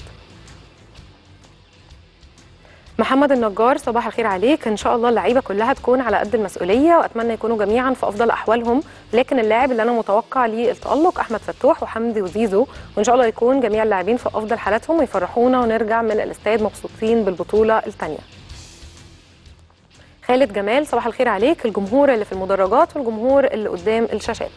محمد النجار صباح الخير عليك ان شاء الله اللعيبه كلها تكون على قد المسؤوليه واتمنى يكونوا جميعا في افضل احوالهم لكن اللاعب اللي انا متوقع ليه التالق احمد فتوح وحمدي وزيزو وان شاء الله يكون جميع اللاعبين في افضل حالاتهم ويفرحونا ونرجع من الاستاد مبسوطين بالبطوله الثانيه خالد جمال صباح الخير عليك الجمهور اللي في المدرجات والجمهور اللي قدام الشاشات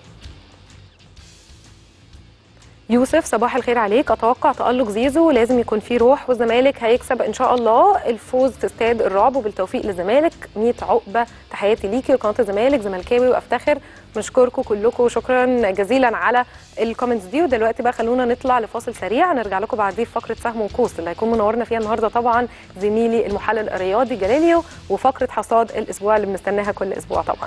يوسف صباح الخير عليك اتوقع تالق زيزو لازم يكون فيه روح والزمالك هيكسب ان شاء الله الفوز في استاد الرعب وبالتوفيق للزمالك 100 عقبه تحياتي ليكي وقناه الزمالك زملكاوي وافتخر بنشكركم كلكم شكرا جزيلا على الكومنتس دي ودلوقتي بقى خلونا نطلع لفاصل سريع نرجع لكم بعديه في فقره سهم وقوس اللي هيكون منورنا فيها النهارده طبعا زميلي المحلل الرياضي جلاليو وفقره حصاد الاسبوع اللي بنستناها كل اسبوع طبعا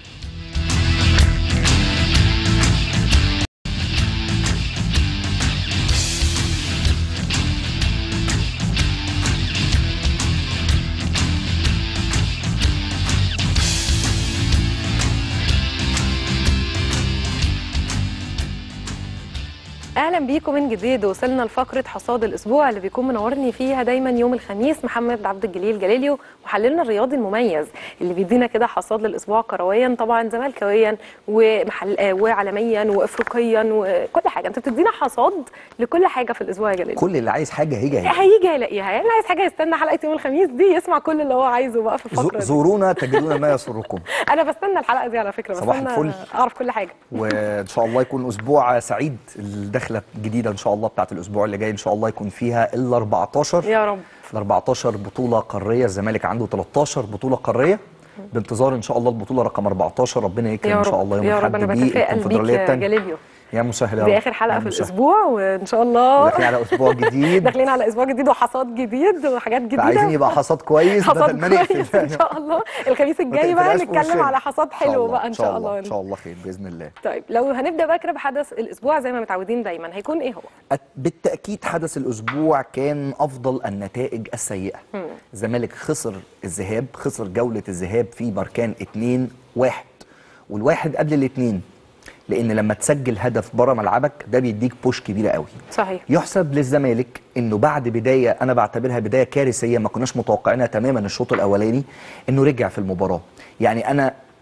اهلا بيكم من جديد وصلنا لفقره حصاد الاسبوع اللي بيكون منورني فيها دايما يوم الخميس محمد عبد الجليل جلاليو محللنا الرياضي المميز اللي بيدينا كده حصاد للاسبوع كرويا طبعا زملكاويا ومحل آه وعالميا وافريقيا وكل حاجه انت بتدينا حصاد لكل حاجه في الاسبوع يا جلاليو كل اللي عايز حاجه هيجي هيجي هيجي هيلاقيها يعني اللي عايز حاجه يستنى حلقه يوم الخميس دي يسمع كل اللي هو عايزه بقى في زو- الفقره دي زورونا تجدون ما يسركم انا بستنى الحلقه دي على فكره صباح بستنى الفل. اعرف كل حاجه وان شاء الله يكون اسبوع سعيد الدخله الجديده ان شاء الله بتاعت الاسبوع اللي جاي ان شاء الله يكون فيها ال 14 يا رب ال 14 بطوله قاريه الزمالك عنده 13 بطوله قاريه بانتظار ان شاء الله البطوله رقم 14 ربنا يكرم يا ان شاء رب الله يوم يا الاحد رب انا بيه بتفائل بيك الكونفدراليه يا الثانيه جلاليو يا مسهل يا دي رب اخر حلقه يا في مسهل. الاسبوع وان شاء الله داخلين على اسبوع جديد داخلين على اسبوع جديد وحصاد جديد وحاجات جديده فعايزين يبقى حصاد كويس حصاد بدل ما نقفل كويس ان شاء الله الخميس ما الجاي بقى تقفلهاش في نتكلم وشنا. على حصاد إن شاء حلو الله، بقى ان شاء الله ان شاء الله خير باذن الله طيب لو هنبدا بقى كده بحدث الاسبوع زي ما متعودين دايما هيكون ايه هو أت- بالتأكيد حدث الأسبوع كان أفضل النتائج السيئة مم. الزمالك خسر الذهاب خسر جولة الذهاب في بركان 2 1 والواحد قبل الاثنين لأن لما تسجل هدف بره ملعبك ده بيديك بوش كبيرة قوي صحيح يحسب للزمالك انه بعد بدايه انا بعتبرها بدايه كارثيه ما كناش متوقعينها تماما الشوط الاولاني انه رجع في المباراه يعني انا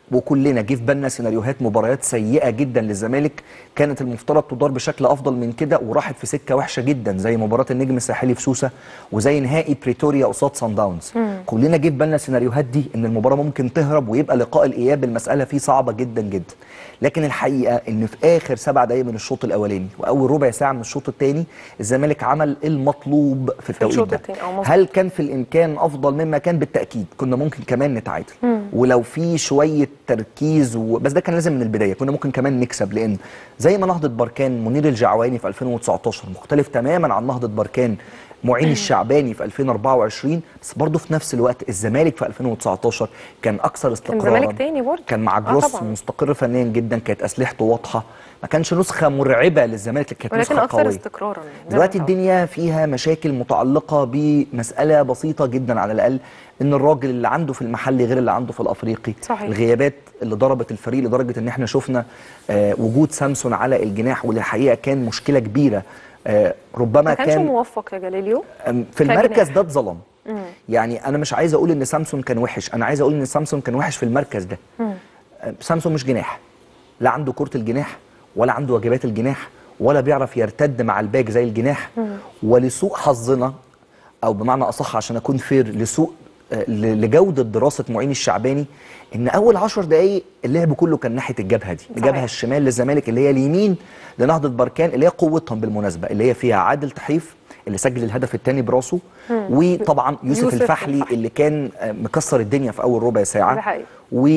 وكلنا جه في بالنا سيناريوهات مباريات سيئه جدا للزمالك كانت المفترض تدار بشكل افضل من كده وراحت في سكه وحشه جدا زي مباراه النجم الساحلي في سوسه وزي نهائي بريتوريا قصاد سان داونز مم. كلنا جه في بالنا السيناريوهات دي ان المباراه ممكن تهرب ويبقى لقاء الاياب المساله فيه صعبه جدا جدا لكن الحقيقه ان في اخر سبع دقائق من الشوط الاولاني واول ربع ساعه من الشوط الثاني الزمالك عمل المطلوب في التوقيت الشوط ده التاني، أو مظبوط. هل كان في الامكان افضل مما كان بالتاكيد كنا ممكن كمان نتعادل مم. ولو في شويه تركيز و... بس ده كان لازم من البدايه كنا ممكن كمان نكسب لان زي ما نهضه بركان منير الجعواني في 2019 مختلف تماما عن نهضه بركان معين الشعباني في 2024 بس برضه في نفس الوقت الزمالك في 2019 كان اكثر كان استقرارا زمالك تاني برضه كان مع آه جروس طبعاً. مستقر فنيا جدا كانت اسلحته واضحه ما كانش نسخه مرعبه للزمالك كانت ولكن نسخه اكثر قويه استقرارا يعني زي ما دلوقتي أنت قلت. الدنيا فيها مشاكل متعلقة بمسألة بسيطة جدا على الأقل إن الراجل اللي عنده في المحلي غير اللي عنده في الأفريقي صحيح. الغيابات اللي ضربت الفريق لدرجة إن إحنا شفنا آه وجود سامسون على الجناح واللي الحقيقة كان مشكلة كبيرة آه ربما ما كانش كان موفق يا جاليليو آم، في كجناح. المركز ده اتظلم مم. يعني أنا مش عايز أقول إن سامسون كان وحش أنا عايز أقول إن سامسون كان وحش في المركز ده مم. سامسون مش جناح لا عنده كرة الجناح ولا عنده واجبات الجناح ولا بيعرف يرتد مع الباك زي الجناح مم. ولسوء حظنا او بمعنى اصح عشان اكون فير لسوء آه، ل- لجوده دراسه معين الشعباني ان اول 10 دقائق اللعب كله كان ناحيه الجبهه دي الجبهه الشمال للزمالك اللي هي اليمين لنهضه بركان اللي هي قوتهم بالمناسبه اللي هي فيها عادل تحيف اللي سجل الهدف الثاني براسه مم. وطبعا يوسف, يوسف الفحلي الفحلي. اللي كان آه، مكسر الدنيا في اول ربع ده ساعه حقيقي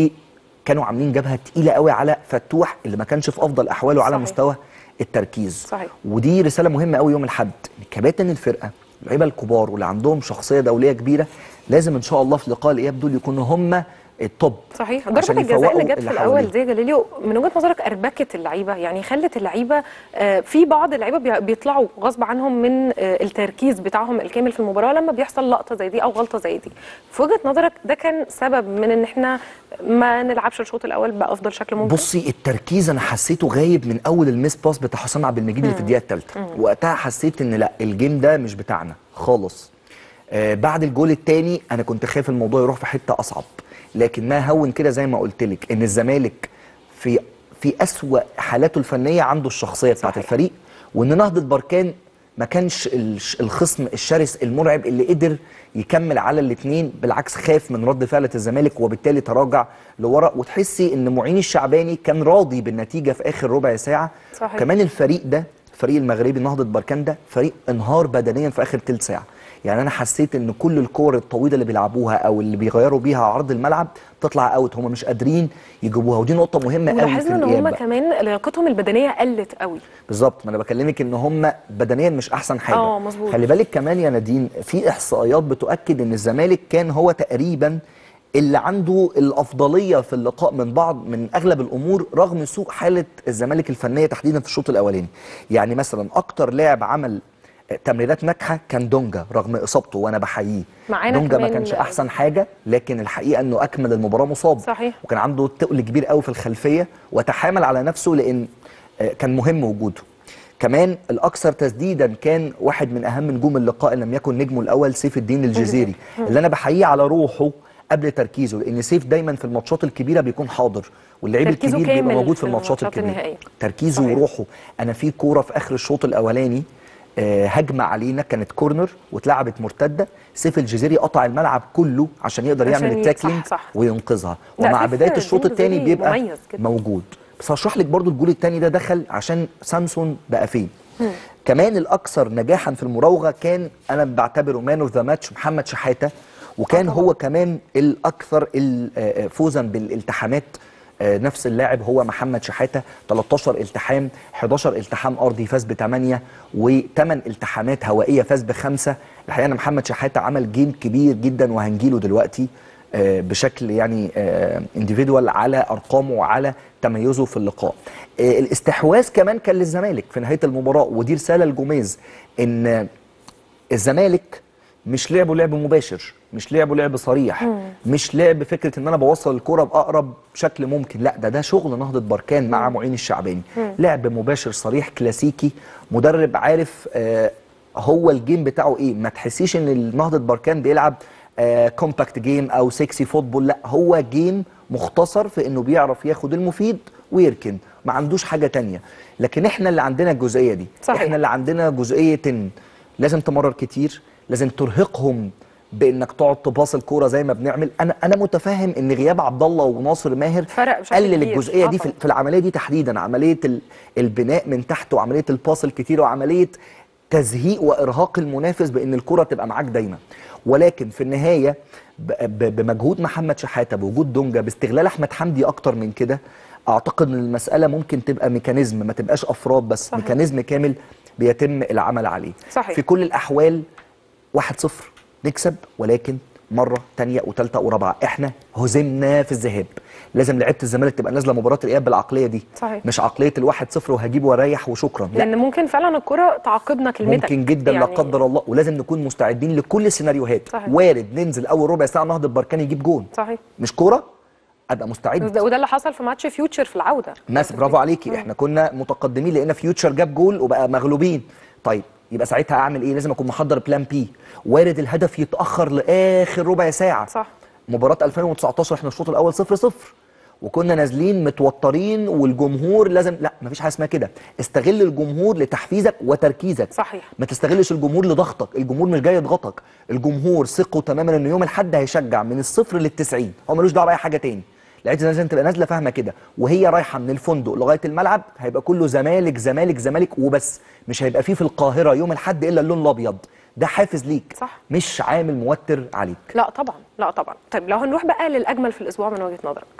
وكانوا عاملين جبهه تقيله قوي على فتوح اللي ما كانش في افضل احواله على صحيح. مستوى التركيز صحيح ودي رساله مهمه قوي يوم الاحد كباتن الفرقه اللعيبه الكبار واللي عندهم شخصيه دوليه كبيره لازم ان شاء الله في لقاء الاياب دول يكونوا هم التوب صحيح عشان ضربة الجزاء يفوقوا اللي جت في اللي الاول حواليهم. دي يا جاليليو من وجهة نظرك اربكت اللعيبه يعني خلت اللعيبه آه، في بعض اللعيبه بي- بيطلعوا غصب عنهم من آه، التركيز بتاعهم الكامل في المباراه لما بيحصل لقطه زي دي او غلطه زي دي في وجهة نظرك ده كان سبب من ان احنا ما نلعبش الشوط الاول بافضل شكل ممكن بصي التركيز انا حسيته غايب من اول الميس باس بتاع حسام عبد المجيد اللي في مم. الدقيقه الثالثه مم. وقتها حسيت ان لا الجيم ده مش بتاعنا خالص آه بعد الجول الثاني انا كنت خايف الموضوع يروح في حته اصعب لكن ما هون كده زي ما قلت لك ان الزمالك في في اسوا حالاته الفنيه عنده الشخصيه بتاعت الفريق وان نهضه بركان ما كانش الش- الخصم الشرس المرعب اللي قدر يكمل على الاثنين بالعكس خاف من رد فعل الزمالك وبالتالي تراجع لورا وتحسي ان معين الشعباني كان راضي بالنتيجه في اخر ربع ساعه صحيح. كمان الفريق ده الفريق المغربي نهضه بركان ده فريق انهار بدنيا في اخر ثلث ساعه يعني انا حسيت ان كل الكور الطويله اللي بيلعبوها او اللي بيغيروا بيها عرض الملعب تطلع اوت هم مش قادرين يجيبوها ودي نقطه مهمه قوي في ولاحظنا ان الإياب هم بقى. كمان لياقتهم البدنيه قلت قوي بالظبط ما انا بكلمك ان هم بدنيا مش احسن حاجه اه مظبوط خلي بالك كمان يا نادين في احصائيات بتؤكد ان الزمالك كان هو تقريبا اللي عنده الافضليه في اللقاء من بعض من اغلب الامور رغم سوء حاله الزمالك الفنيه تحديدا في الشوط الاولاني يعني مثلا اكتر لاعب عمل تمريرات ناجحه كان دونجا رغم اصابته وانا بحييه معانا دونجا ما كمان- كانش احسن حاجه لكن الحقيقه انه اكمل المباراه مصاب صحيح وكان عنده تقل كبير قوي في الخلفيه وتحامل على نفسه لان آه، كان مهم وجوده كمان الاكثر تسديدا كان واحد من اهم نجوم اللقاء ان لم يكن نجمه الاول سيف الدين الجزيري مم. اللي انا بحييه على روحه قبل تركيزه لان سيف دايما في الماتشات الكبيره بيكون حاضر واللعيب تركيزه الكبير بيبقى كامل موجود في في الماتشات الماتشات الكبيره النهائية. تركيزه صحيح. وروحه انا في كوره في اخر الشوط الاولاني آه، هجمه علينا كانت كورنر واتلعبت مرتده سيف الجزيري قطع الملعب كله عشان يقدر عشان يعمل ي- التاكلينج صح، صح. وينقذها لا، ومع سيف بدايه الدين الشوط الثاني الجزيري بيبقى مميز جدا. موجود بس هشرح لك برضو الجول الثاني ده دخل عشان سامسون بقى فين مم. كمان الاكثر نجاحا في المراوغه كان انا بعتبره مان اوف ذا ماتش محمد شحاته وكان هو كمان الاكثر ال- آه، فوزا بالالتحامات آه، نفس اللاعب هو محمد شحاته 13 التحام 11 التحام ارضي فاز بثمانيه و8 التحامات هوائيه فاز بخمسه الحقيقه ان محمد شحاته عمل جيم كبير جدا وهنجيله دلوقتي آه، بشكل يعني انديفيدوال على ارقامه وعلى تميزه في اللقاء آه، الاستحواذ كمان كان للزمالك في نهايه المباراه ودي رساله لجوميز ان الزمالك مش لعبوا لعب مباشر مش لعبوا لعب صريح مم. مش لعب فكره ان انا بوصل الكره باقرب شكل ممكن لا ده ده شغل نهضه بركان مع معين الشعباني مم. لعب مباشر صريح كلاسيكي مدرب عارف آه هو الجيم بتاعه ايه ما تحسيش ان نهضه بركان بيلعب آه كومباكت جيم او سكسي فوتبول لا هو جيم مختصر في انه بيعرف ياخد المفيد ويركن ما عندوش حاجه تانية لكن احنا اللي عندنا الجزئيه دي صحيح. احنا اللي عندنا جزئيه ان لازم تمرر كتير لازم ترهقهم بانك تقعد تباص الكوره زي ما بنعمل انا انا متفهم ان غياب عبد الله وناصر ماهر فرق بشكل قلل كبير. الجزئيه آه دي في, طبعاً. في العمليه دي تحديدا عمليه ال- البناء من تحت وعمليه الباص الكتير وعمليه تزهيق وارهاق المنافس بان الكره تبقى معاك دايما ولكن في النهايه ب- ب- بمجهود محمد شحاته بوجود دونجا باستغلال احمد حمدي اكتر من كده اعتقد ان المساله ممكن تبقى ميكانيزم ما تبقاش افراد بس صحيح. ميكانيزم كامل بيتم العمل عليه صحيح. في كل الاحوال 1-0 نكسب ولكن مره تانية وتالتة ورابعه احنا هزمنا في الذهاب لازم لعيبه الزمالك تبقى نازله مباراه الاياب بالعقليه دي صحيح. مش عقليه الواحد صفر وهجيب واريح وشكرا لا لان ممكن فعلا الكره تعاقبنا كلمتك ممكن جدا لا يعني قدر الله ولازم نكون مستعدين لكل السيناريوهات صحيح. وارد ننزل اول ربع ساعه نهضه بركان يجيب جون صحيح مش كوره ابقى مستعد وده وده اللي حصل في ماتش فيوتشر في العوده ماس برافو عليكي احنا كنا متقدمين لقينا فيوتشر جاب جول وبقى مغلوبين طيب يبقى ساعتها اعمل ايه لازم اكون محضر بلان بي وارد الهدف يتاخر لاخر ربع ساعه صح مباراه 2019 احنا الشوط الاول 0 0 وكنا نازلين متوترين والجمهور لازم لا مفيش حاجه اسمها كده استغل الجمهور لتحفيزك وتركيزك صحيح ما تستغلش الجمهور لضغطك الجمهور مش جاي يضغطك الجمهور ثقوا تماما ان يوم الاحد هيشجع من الصفر للتسعين هو ملوش دعوه باي حاجه تاني لعيبه الزمالك لازم تبقى نازله فاهمه كده وهي رايحه من الفندق لغايه الملعب هيبقى كله زمالك زمالك زمالك وبس مش هيبقى فيه في القاهره يوم الاحد الا اللون الابيض ده حافز ليك صح. مش عامل موتر عليك لا طبعا لا طبعا طيب لو هنروح بقى للاجمل في الاسبوع من وجهه نظرك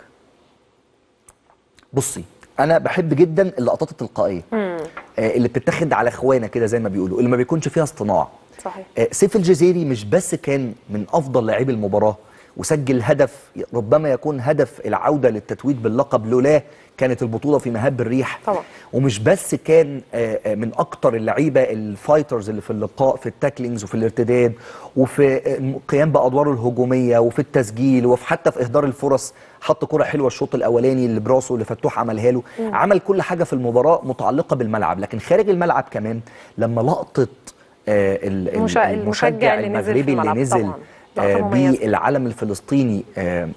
بصي انا بحب جدا اللقطات التلقائيه امم آه، اللي بتتاخد على اخوانا كده زي ما بيقولوا اللي ما بيكونش فيها اصطناع صحيح آه، سيف الجزيري مش بس كان من افضل لاعبي المباراه وسجل هدف ربما يكون هدف العوده للتتويج باللقب لولاه كانت البطوله في مهب الريح طبعا ومش بس كان آه، آه، من اكتر اللعيبه الفايترز اللي في اللقاء في التاكلينجز وفي الارتداد وفي آه، القيام بادواره الهجوميه وفي التسجيل وفي حتى في اهدار الفرص حط كره حلوه الشوط الاولاني اللي براسه اللي فتوح عملها له مم. عمل كل حاجه في المباراه متعلقه بالملعب لكن خارج الملعب كمان لما لقطه آه، ال- ال- المشا- المشجع اللي نزل في المغربي اللي الملعب نزل طبعاً. لقطة آه، مميزة. بالعلم الفلسطيني آه،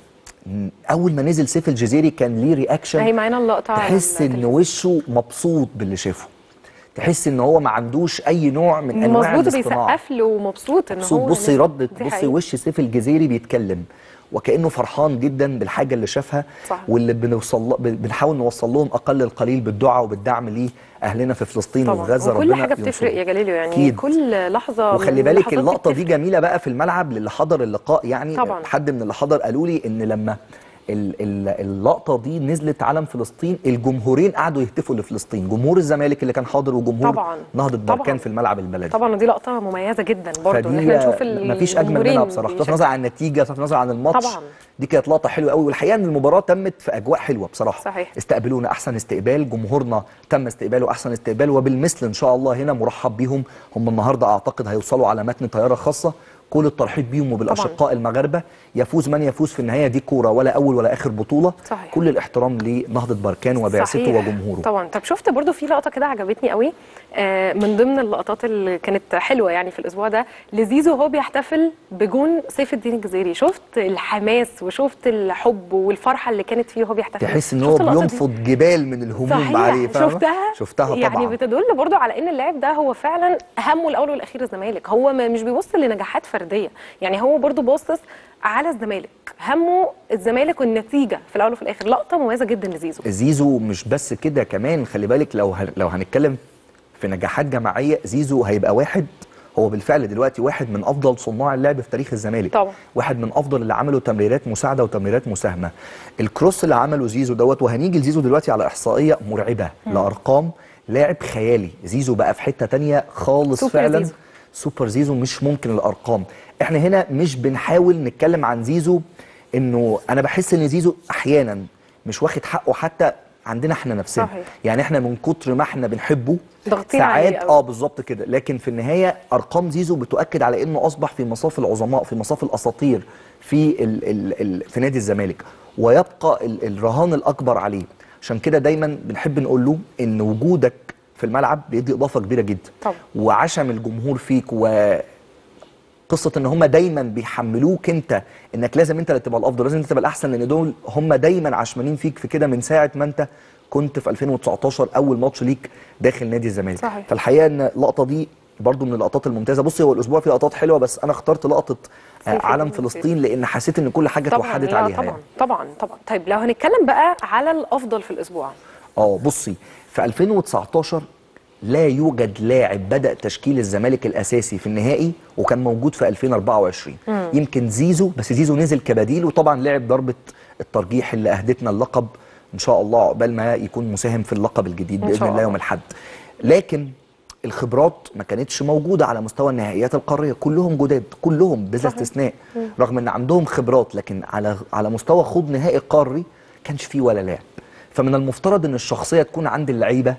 اول ما نزل سيف الجزيري كان ليه رياكشن اهي معانا اللقطه على تحس ان وشه مبسوط باللي شافه تحس ان هو ما عندوش اي نوع من انواع مظبوط الاصطناع بيسقف له ومبسوط ان مبسوط هو بصي نزل. رد دي بصي حقيقة. وش سيف الجزيري بيتكلم وكانه فرحان جدا بالحاجه اللي شافها صح. واللي بنوصل بنحاول نوصل لهم اقل القليل بالدعاء وبالدعم ليه اهلنا في فلسطين طبعا وفي غزه وكل ربنا حاجه بتفرق ينصرهم. يا جليلو يعني أكيد. كل لحظه وخلي من بالك اللحظات دي اللقطه دي بتفرق. جميله بقى في الملعب للي حضر اللقاء يعني طبعاً. حد من اللي حضر قالوا لي ان لما ال- ال- اللقطه دي نزلت علم فلسطين الجمهورين قعدوا يهتفوا لفلسطين جمهور الزمالك اللي كان حاضر وجمهور طبعاً. نهضه طبعاً. بركان في الملعب البلدي طبعا ودي لقطه مميزه جدا برضه ان احنا نشوف مفيش اجمل منها الجمهورين بصراحه بصرف بيشجعوا. النظر عن النتيجه بصرف النظر عن الماتش طبعاً. دي كانت لقطه حلوه قوي والحقيقه ان المباراه تمت في اجواء حلوه بصراحه صحيح. استقبلونا احسن استقبال جمهورنا تم استقباله احسن استقبال وبالمثل ان شاء الله هنا مرحب بيهم هم النهارده اعتقد هيوصلوا على متن طياره خاصه كل الترحيب بيهم وبالاشقاء المغاربه يفوز من يفوز في النهايه دي كوره ولا اول ولا اخر بطوله صحيح. كل الاحترام لنهضه بركان وبعثته صحيح. وجمهوره طبعا طب شفت برضو في لقطه كده عجبتني قوي آه، من ضمن اللقطات اللي كانت حلوه يعني في الاسبوع ده لزيزو وهو بيحتفل بجون سيف الدين الجزيري شفت الحماس وشفت الحب والفرحه اللي كانت فيه وهو بيحتفل تحس ان هو شفت اللقطة دي؟ بينفض جبال من الهموم صحيح عليه فاهمة؟ شفتها شفتها طبعا يعني بتدل برضو على ان اللاعب ده هو فعلا همه الاول والاخير الزمالك هو ما- مش بيبص لنجاحات فرديه يعني هو برضو باصص على الزمالك همه الزمالك والنتيجه في الاول وفي الاخر لقطه مميزه جدا لزيزو زيزو مش بس كده كمان خلي بالك لو هن لو هنتكلم في نجاحات جماعيه زيزو هيبقى واحد هو بالفعل دلوقتي واحد من افضل صناع اللعب في تاريخ الزمالك طبعا. واحد من افضل اللي عملوا تمريرات مساعده وتمريرات مساهمه الكروس اللي عمله زيزو دوت وهنيجي لزيزو دلوقتي على احصائيه مرعبه مم. لارقام لاعب خيالي زيزو بقى في حته تانية خالص سوبر فعلا زيزو. سوبر زيزو مش ممكن الارقام احنا هنا مش بنحاول نتكلم عن زيزو انه انا بحس ان زيزو احيانا مش واخد حقه حتى عندنا احنا نفسنا صحيح. يعني احنا من كتر ما احنا بنحبه ضاغطين ساعات عليه قوي. اه بالظبط كده لكن في النهايه ارقام زيزو بتؤكد على انه اصبح في مصاف العظماء في مصاف الاساطير في ال ال ال في نادي الزمالك ويبقى ال الرهان الاكبر عليه عشان كده دايما بنحب نقول له ان وجودك في الملعب بيدي اضافه كبيره جدا طبعا وعشم الجمهور فيك و قصه ان هم دايما بيحملوك انت انك لازم انت اللي تبقى الافضل لازم انت تبقى الاحسن لان دول هم دايما عشمانين فيك في كده من ساعه ما انت كنت في 2019 اول ماتش ليك داخل نادي الزمالك صحيح. فالحقيقه ان اللقطه دي برضو من اللقطات الممتازه بصي هو الاسبوع فيه لقطات حلوه بس انا اخترت لقطه آه، سيف علم الدين فلسطين لان حسيت ان كل حاجه طبعا اتوحدت لا عليها طبعا يعني. طبعا طبعا طيب لو هنتكلم بقى على الافضل في الاسبوع اه بصي في 2019 لا يوجد لاعب بدأ تشكيل الزمالك الأساسي في النهائي وكان موجود في 2024 مم. يمكن زيزو بس زيزو نزل كبديل وطبعا لعب ضربة الترجيح اللي أهدتنا اللقب إن شاء الله عقبال ما يكون مساهم في اللقب الجديد إن بإذن شاء الله الله. يوم الأحد لكن الخبرات ما كانتش موجودة على مستوى النهائيات القارية كلهم جداد كلهم بلا صحيح. استثناء مم. رغم ان عندهم خبرات لكن على على مستوى خوض نهائي قاري كانش فيه ولا لاعب فمن المفترض ان الشخصيه تكون عند اللعيبه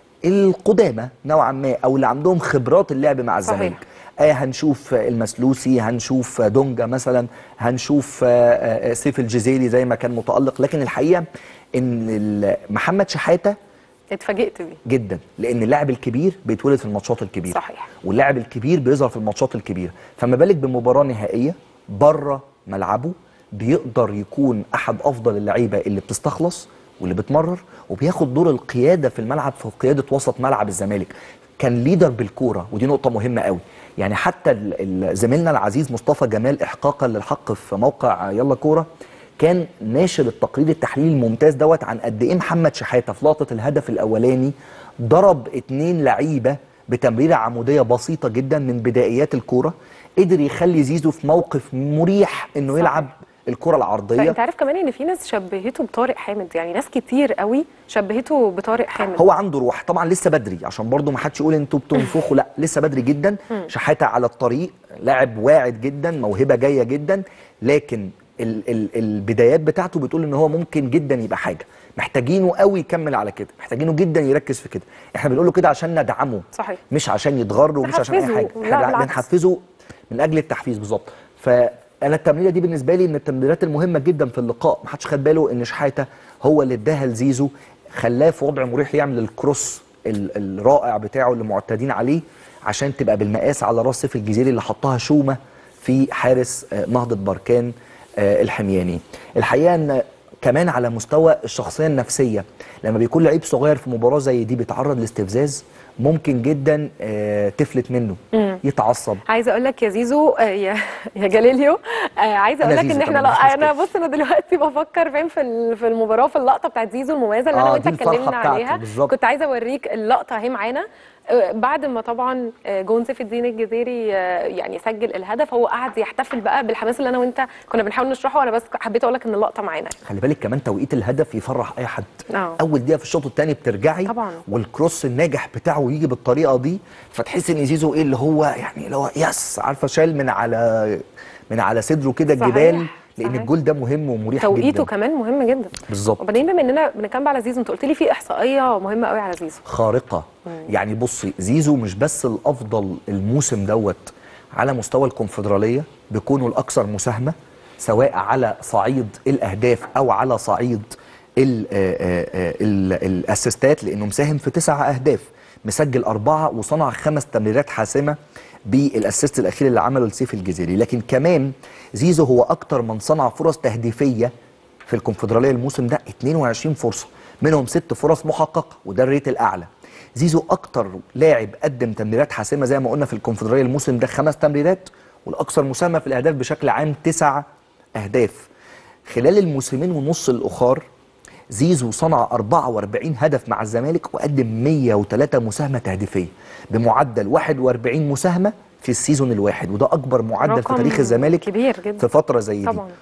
القدامى نوعا ما او اللي عندهم خبرات اللعب مع صحيح. الزمالك آه هنشوف المسلوسي هنشوف دونجا مثلا هنشوف آه، آه، سيف الجزيري زي ما كان متالق لكن الحقيقه ان ال- محمد شحاته اتفاجئت بيه جدا لان اللاعب الكبير بيتولد في الماتشات الكبيره صحيح واللاعب الكبير بيظهر في الماتشات الكبيره فما بالك بمباراه نهائيه بره ملعبه بيقدر يكون احد افضل اللعيبه اللي بتستخلص واللي بتمرر وبياخد دور القياده في الملعب في قياده وسط ملعب الزمالك كان ليدر بالكوره ودي نقطه مهمه قوي يعني حتى ال- ال- زميلنا العزيز مصطفى جمال احقاقا للحق في موقع يلا كوره كان ناشر التقرير التحليلي الممتاز دوت عن قد ايه محمد شحاته في لقطه الهدف الاولاني ضرب اتنين لعيبه بتمريره عموديه بسيطه جدا من بدايات الكوره قدر يخلي زيزو في موقف مريح انه صح. يلعب الكره العرضيه فانت عارف كمان ان في ناس شبهته بطارق حامد يعني ناس كتير قوي شبهته بطارق حامد هو عنده روح طبعا لسه بدري عشان برضه ما حدش يقول انتوا بتنفخوا لا لسه بدري جدا مم. شحاته على الطريق لاعب واعد جدا موهبه جايه جدا لكن ال ال البدايات بتاعته بتقول ان هو ممكن جدا يبقى حاجه محتاجينه قوي يكمل على كده محتاجينه جدا يركز في كده احنا بنقول له كده عشان ندعمه صحيح مش عشان يتغر ومش عشان اي نحفزه. حاجه لا، احنا بالعكس. بنحفزه من اجل التحفيز بالظبط فانا التمريره دي بالنسبه لي من التمريرات المهمه جدا في اللقاء ما حدش خد باله ان شحاته هو اللي اداها لزيزو خلاه في وضع مريح يعمل الكروس ال- الرائع بتاعه اللي معتادين عليه عشان تبقى بالمقاس على راس سيف الجزيري اللي حطها شومه في حارس آه، نهضه بركان آه، الحمياني الحقيقه ان كمان على مستوى الشخصيه النفسيه لما بيكون لعيب صغير في مباراه زي دي بيتعرض لاستفزاز ممكن جدا آه، تفلت منه مم. يتعصب عايزه اقول لك يا زيزو آه، يا يا جاليليو آه، عايزه أنا اقول لك زيزو ان احنا طبعاً، مفيش لا انا بص انا دلوقتي بفكر فاهم في ال- في المباراه في اللقطه بتاعت زيزو المميزه اللي انا آه، وانت دي الفرحة اتكلمنا بتاعته عليها بالظبط. كنت عايزه اوريك اللقطه اهي معانا آه، بعد ما طبعا آه، جون سيف الدين الجزيري آه، يعني سجل الهدف هو قعد يحتفل بقى بالحماس اللي انا وانت كنا بنحاول نشرحه وانا بس حبيت اقول لك ان اللقطه معانا خلي بالك كمان توقيت الهدف يفرح اي حد اه اول دقيقه في الشوط الثاني بترجعي طبعا. والكروس الناجح بتاعه يجي بالطريقه دي فتحس ان زيزو ايه اللي هو يعني اللي هو يس عارفه شال من على من على صدره كده صحيح، الجبال لان صحيح. الجول ده مهم ومريح توقيته جدا كمان مهم جدا بالظبط وبعدين بما اننا بنتكلم على زيزو انت قلت لي في احصائيه مهمه قوي على زيزو خارقه يعني بصي زيزو مش بس الافضل الموسم دوت على مستوى الكونفدراليه بيكونوا الاكثر مساهمه سواء على صعيد الاهداف او على صعيد ال- آه، آه، آه، ال- الاسيستات لانه مساهم في تسع اهداف مسجل اربعه وصنع خمس تمريرات حاسمه بالاسيست الاخير اللي عمله لسيف الجزيري لكن كمان زيزو هو اكتر من صنع فرص تهديفيه في الكونفدراليه الموسم ده 22 فرصه منهم ست فرص محققه وده الريت الاعلى زيزو اكتر لاعب قدم تمريرات حاسمه زي ما قلنا في الكونفدراليه الموسم ده خمس تمريرات والاكثر مساهمه في الاهداف بشكل عام تسع اهداف خلال الموسمين ونص الاخر زيزو صنع 44 هدف مع الزمالك وقدم 103 مساهمه تهديفيه بمعدل 41 مساهمه في السيزون الواحد وده اكبر معدل في رقم تاريخ الزمالك كبير جدا في فتره زي دي طبعا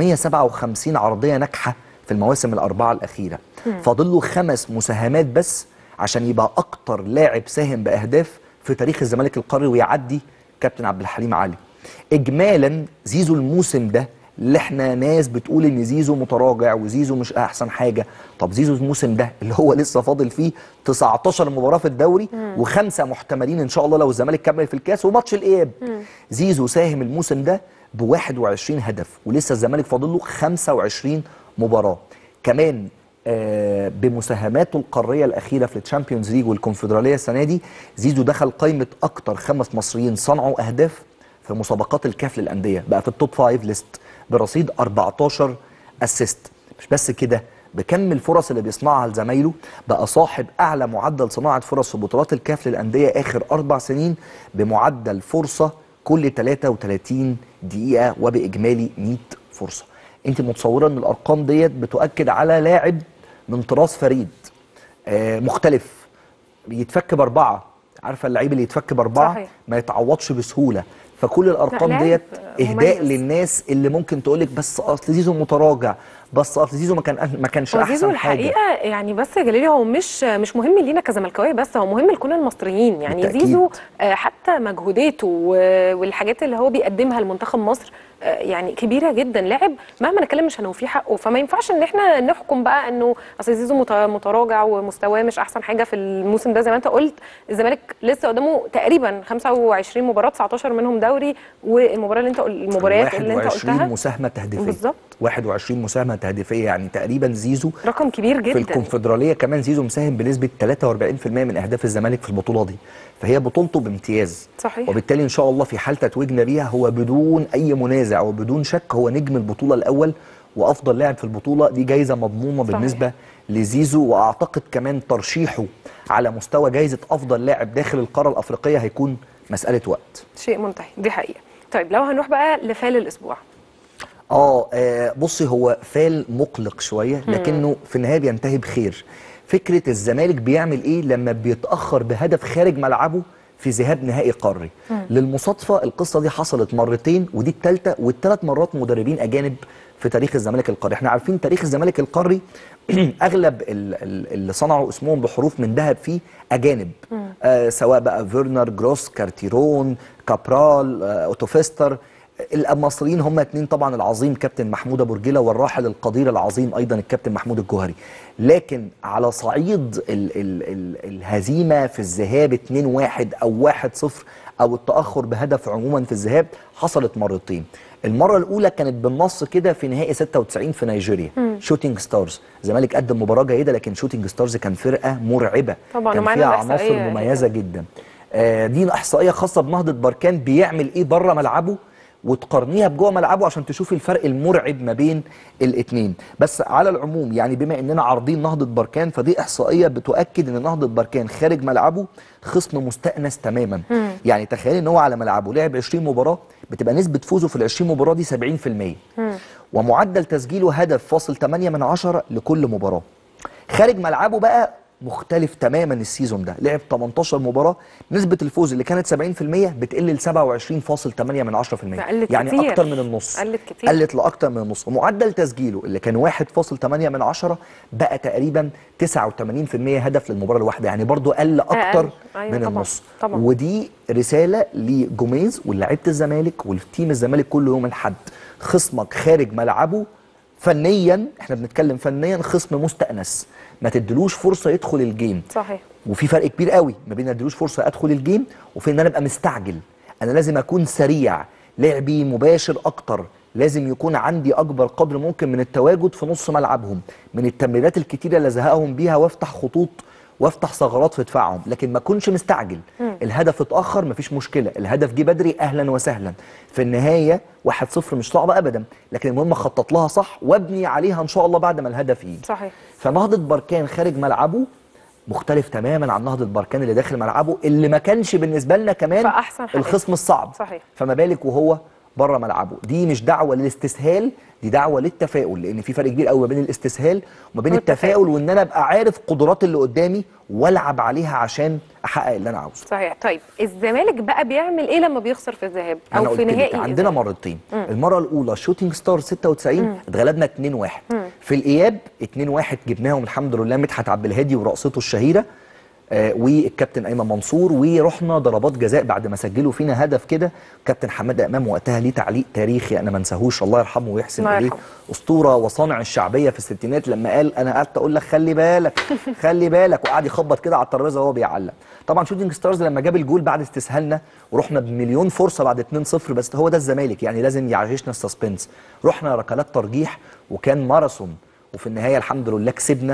357 عرضيه ناجحه في المواسم الاربعه الاخيره مم. فاضل له خمس مساهمات بس عشان يبقى اكتر لاعب ساهم باهداف في تاريخ الزمالك القاري ويعدي كابتن عبد الحليم علي اجمالا زيزو الموسم ده اللي احنا ناس بتقول ان زيزو متراجع وزيزو مش احسن حاجه طب زيزو الموسم ده اللي هو لسه فاضل فيه 19 مباراه في الدوري مم. وخمسه محتملين ان شاء الله لو الزمالك كمل في الكاس وماتش الاياب مم. زيزو ساهم الموسم ده ب 21 هدف ولسه الزمالك فاضل له 25 مباراه كمان آه، بمساهماته القاريه الاخيره في الشامبيونز ليج والكونفدراليه السنه دي زيزو دخل قائمه اكتر خمس مصريين صنعوا اهداف في مسابقات الكاف للانديه بقى في التوب 5 ليست برصيد 14 اسيست مش بس كده بكم الفرص اللي بيصنعها لزمايله بقى صاحب اعلى معدل صناعه فرص في بطولات الكاف للانديه اخر اربع سنين بمعدل فرصه كل 33 دقيقه وباجمالي 100 فرصه انت متصوره ان الارقام ديت بتؤكد على لاعب من طراز فريد آه مختلف يتفك باربعه عارفه اللعيب اللي يتفك باربعه صحيح. ما يتعوضش بسهوله فكل الارقام لاعب ديت اهداء مميز. للناس اللي ممكن تقول لك بس اصل زيزو متراجع بس اصل زيزو ما كان ما كانش هو زيزو احسن حاجه الحقيقه يعني بس يا جليلي هو مش مش مهم لينا كزملكاويه بس هو مهم لكل المصريين يعني بالتأكيد. زيزو آه، حتى مجهوداته و- والحاجات اللي هو بيقدمها لمنتخب مصر آه، يعني كبيره جدا لاعب مهما نتكلم مش هنوفيه حقه فما ينفعش ان احنا نحكم بقى انه اصل زيزو مت- متراجع ومستواه مش احسن حاجه في الموسم ده زي ما انت قلت الزمالك لسه قدامه تقريبا 25 مباراه 19 منهم دوري والمباراه اللي انت قل- المباريات اللي انت 21 قلتها مساهمه تهديفيه بالظبط 21 مساهمه تهديفيه يعني تقريبا زيزو رقم كبير في جدا الكونفدراليه كمان زيزو مساهم بنسبه 43% من اهداف الزمالك في البطوله دي فهي بطولته بامتياز صحيح وبالتالي ان شاء الله في حال تتويجنا بيها هو بدون اي منازع وبدون شك هو نجم البطوله الاول وافضل لاعب في البطوله دي جايزه مضمونه صحيح. بالنسبه لزيزو واعتقد كمان ترشيحه على مستوى جايزه افضل لاعب داخل القاره الافريقيه هيكون مساله وقت شيء منتهي دي حقيقه طيب لو هنروح بقى لفال الاسبوع اه آه، بصي هو فال مقلق شويه لكنه في النهايه بينتهي بخير فكره الزمالك بيعمل ايه لما بيتاخر بهدف خارج ملعبه في ذهاب نهائي قاري مم. للمصادفه القصه دي حصلت مرتين ودي الثالثه والثلاث مرات مدربين اجانب في تاريخ الزمالك القاري احنا عارفين تاريخ الزمالك القاري اغلب ال- ال- اللي صنعوا اسمهم بحروف من ذهب فيه اجانب آه سواء بقى فيرنر جروس كارتيرون كابرال آه اوتوفيستر المصريين هم اتنين طبعا العظيم كابتن محمود ابو رجيله والراحل القدير العظيم ايضا الكابتن محمود الجوهري لكن على صعيد ال ال ال الهزيمه في الذهاب 2-1 او 1-0 او التاخر بهدف عموما في الذهاب حصلت مرتين المره الاولى كانت بالنص كده في نهائي 96 في نيجيريا مم. شوتينج ستارز الزمالك قدم مباراه جيده لكن شوتينج ستارز كان فرقه مرعبه طبعاً، كان ومعانا فيها الإحصائية عناصر هي مميزه جدا آه، دي احصائيه خاصه بنهضه بركان بيعمل ايه بره ملعبه وتقارنيها بجوه ملعبه عشان تشوفي الفرق المرعب ما بين الاثنين بس على العموم يعني بما اننا عارضين نهضه بركان فدي احصائيه بتؤكد ان نهضه بركان خارج ملعبه خصم مستأنس تماما مم. يعني تخيلي ان هو على ملعبه لعب 20 مباراه بتبقى نسبه فوزه في ال 20 مباراه دي 70% ومعدل تسجيله هدف فاصل 8 من عشرة لكل مباراة خارج ملعبه بقى مختلف تماما السيزون ده لعب 18 مباراة نسبة الفوز اللي كانت 70% بتقل ل 27.8 من 10% قلت يعني كتير. أكتر من النص قلت كتير. قلت لأكتر من النص ومعدل تسجيله اللي كان 1.8 من عشرة بقى تقريبا 89% هدف للمباراة الواحدة يعني برضو قل أكتر أقل. أيوة من طبعاً. النص طبعاً. ودي رسالة لجوميز ولاعيبة الزمالك والتيم الزمالك كل يوم الحد خصمك خارج ملعبه فنيا احنا بنتكلم فنيا خصم مستأنس ما تدلوش فرصة يدخل الجيم صحيح وفي فرق كبير قوي ما بين ادلوش فرصه ادخل الجيم وفي ان انا ابقى مستعجل انا لازم اكون سريع لعبي مباشر اكتر لازم يكون عندي اكبر قدر ممكن من التواجد في نص ملعبهم من التمريرات الكتيره اللي ازهقهم بيها وافتح خطوط وافتح ثغرات في دفاعهم لكن ما اكونش مستعجل مم. الهدف اتاخر مفيش مشكله الهدف جه بدري اهلا وسهلا في النهايه 1-0 مش صعبه ابدا لكن المهم اخطط لها صح وابني عليها ان شاء الله بعد ما الهدف يجي صحيح فنهضه بركان خارج ملعبه مختلف تماما عن نهضه بركان اللي داخل ملعبه اللي ما كانش بالنسبه لنا كمان فأحسن حاجة. الخصم الصعب صحيح فما بالك وهو بره ملعبه دي مش دعوه للاستسهال دي دعوه للتفاؤل لان في فرق كبير قوي ما بين الاستسهال وما بين والتفاؤل. التفاؤل وان انا ابقى عارف قدرات اللي قدامي والعب عليها عشان احقق اللي انا عاوزه صحيح طيب الزمالك بقى بيعمل ايه لما بيخسر في الذهاب انا او قلت في لك نهائي عندنا الذهاب؟ مرتين مم. المره الاولى شوتينج ستار 96 مم. اتغلبنا 2-1 مم. في الاياب 2-1 جبناهم الحمد لله مدحت عبد الهادي ورقصته الشهيره آه والكابتن ايمن منصور ورحنا ضربات جزاء بعد ما سجلوا فينا هدف كده كابتن حماده امام وقتها ليه تعليق تاريخي انا ما انساهوش الله يرحمه ويحسن الله اليه يرحمه. اسطوره وصانع الشعبيه في الستينات لما قال انا قعدت اقول لك خلي بالك خلي بالك وقعد يخبط كده على الترابيزه وهو بيعلق طبعا شوتنج ستارز لما جاب الجول بعد استسهالنا ورحنا بمليون فرصه بعد 2-0 بس هو ده الزمالك يعني لازم يعيشنا السسبنس رحنا ركلات ترجيح وكان ماراثون وفي النهايه الحمد لله كسبنا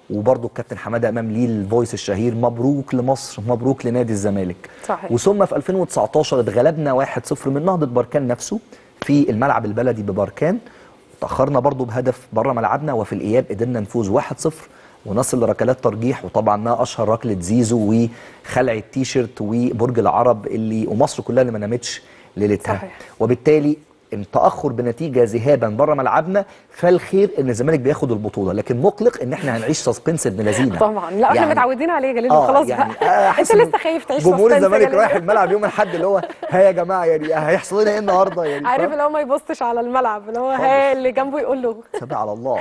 وبرضه الكابتن حماده امام ليه الفويس الشهير مبروك لمصر مبروك لنادي الزمالك صحيح وثم في 2019 اتغلبنا 1-0 من نهضه بركان نفسه في الملعب البلدي ببركان تاخرنا برضه بهدف بره ملعبنا وفي الاياب قدرنا نفوز 1-0 ونصل لركلات ترجيح وطبعا ما اشهر ركله زيزو وخلع التيشيرت وبرج العرب اللي ومصر كلها اللي ما نامتش ليلتها صحيح. وبالتالي التاخر بنتيجه ذهابا بره ملعبنا فالخير ان الزمالك بياخد البطوله لكن مقلق ان احنا هنعيش سسبنس ابن لذينه طبعا لا احنا يعني- متعودين عليه يا جليل آه، خلاص يعني بقى آه، انت حاسس إن لسه خايف تعيش جمهور suspense يا الزمالك جليل. رايح الملعب يوم الاحد اللي هو ها يا جماعه يعني هيحصل لنا ايه النهارده يعني عارف فاهم؟ اللي هو ما يبصش على الملعب اللي هو ها اللي جنبه يقول له سبع على الله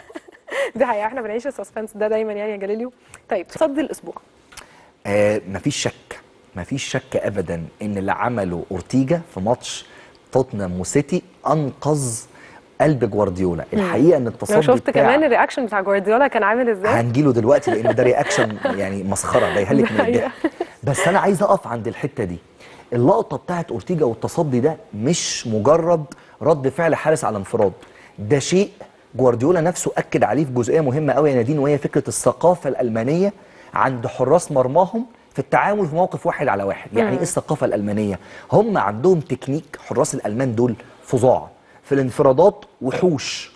دي حقيقه احنا بنعيش السسبنس ده دايما يعني يا جليليو طيب تصدي الاسبوع آه مفيش شك مفيش شك ابدا ان اللي عمله اورتيجا في ماتش توتنهام وسيتي انقذ قلب جوارديولا الحقيقه ان لو التصدي شفت بتاع كمان الرياكشن بتاع جوارديولا كان عامل ازاي هنجيله دلوقتي لان ده رياكشن يعني مسخره ده يهلك من الحقيقة. الضحك بس انا عايز اقف عند الحته دي اللقطه بتاعت اورتيجا والتصدي ده مش مجرد رد فعل حارس على انفراد ده شيء جوارديولا نفسه اكد عليه في جزئيه مهمه قوي يا نادين وهي فكره الثقافه الالمانيه عند حراس مرماهم في التعامل في موقف واحد على واحد يعني مم. ايه الثقافه الالمانيه هم عندهم تكنيك حراس الالمان دول فظاع في الانفرادات وحوش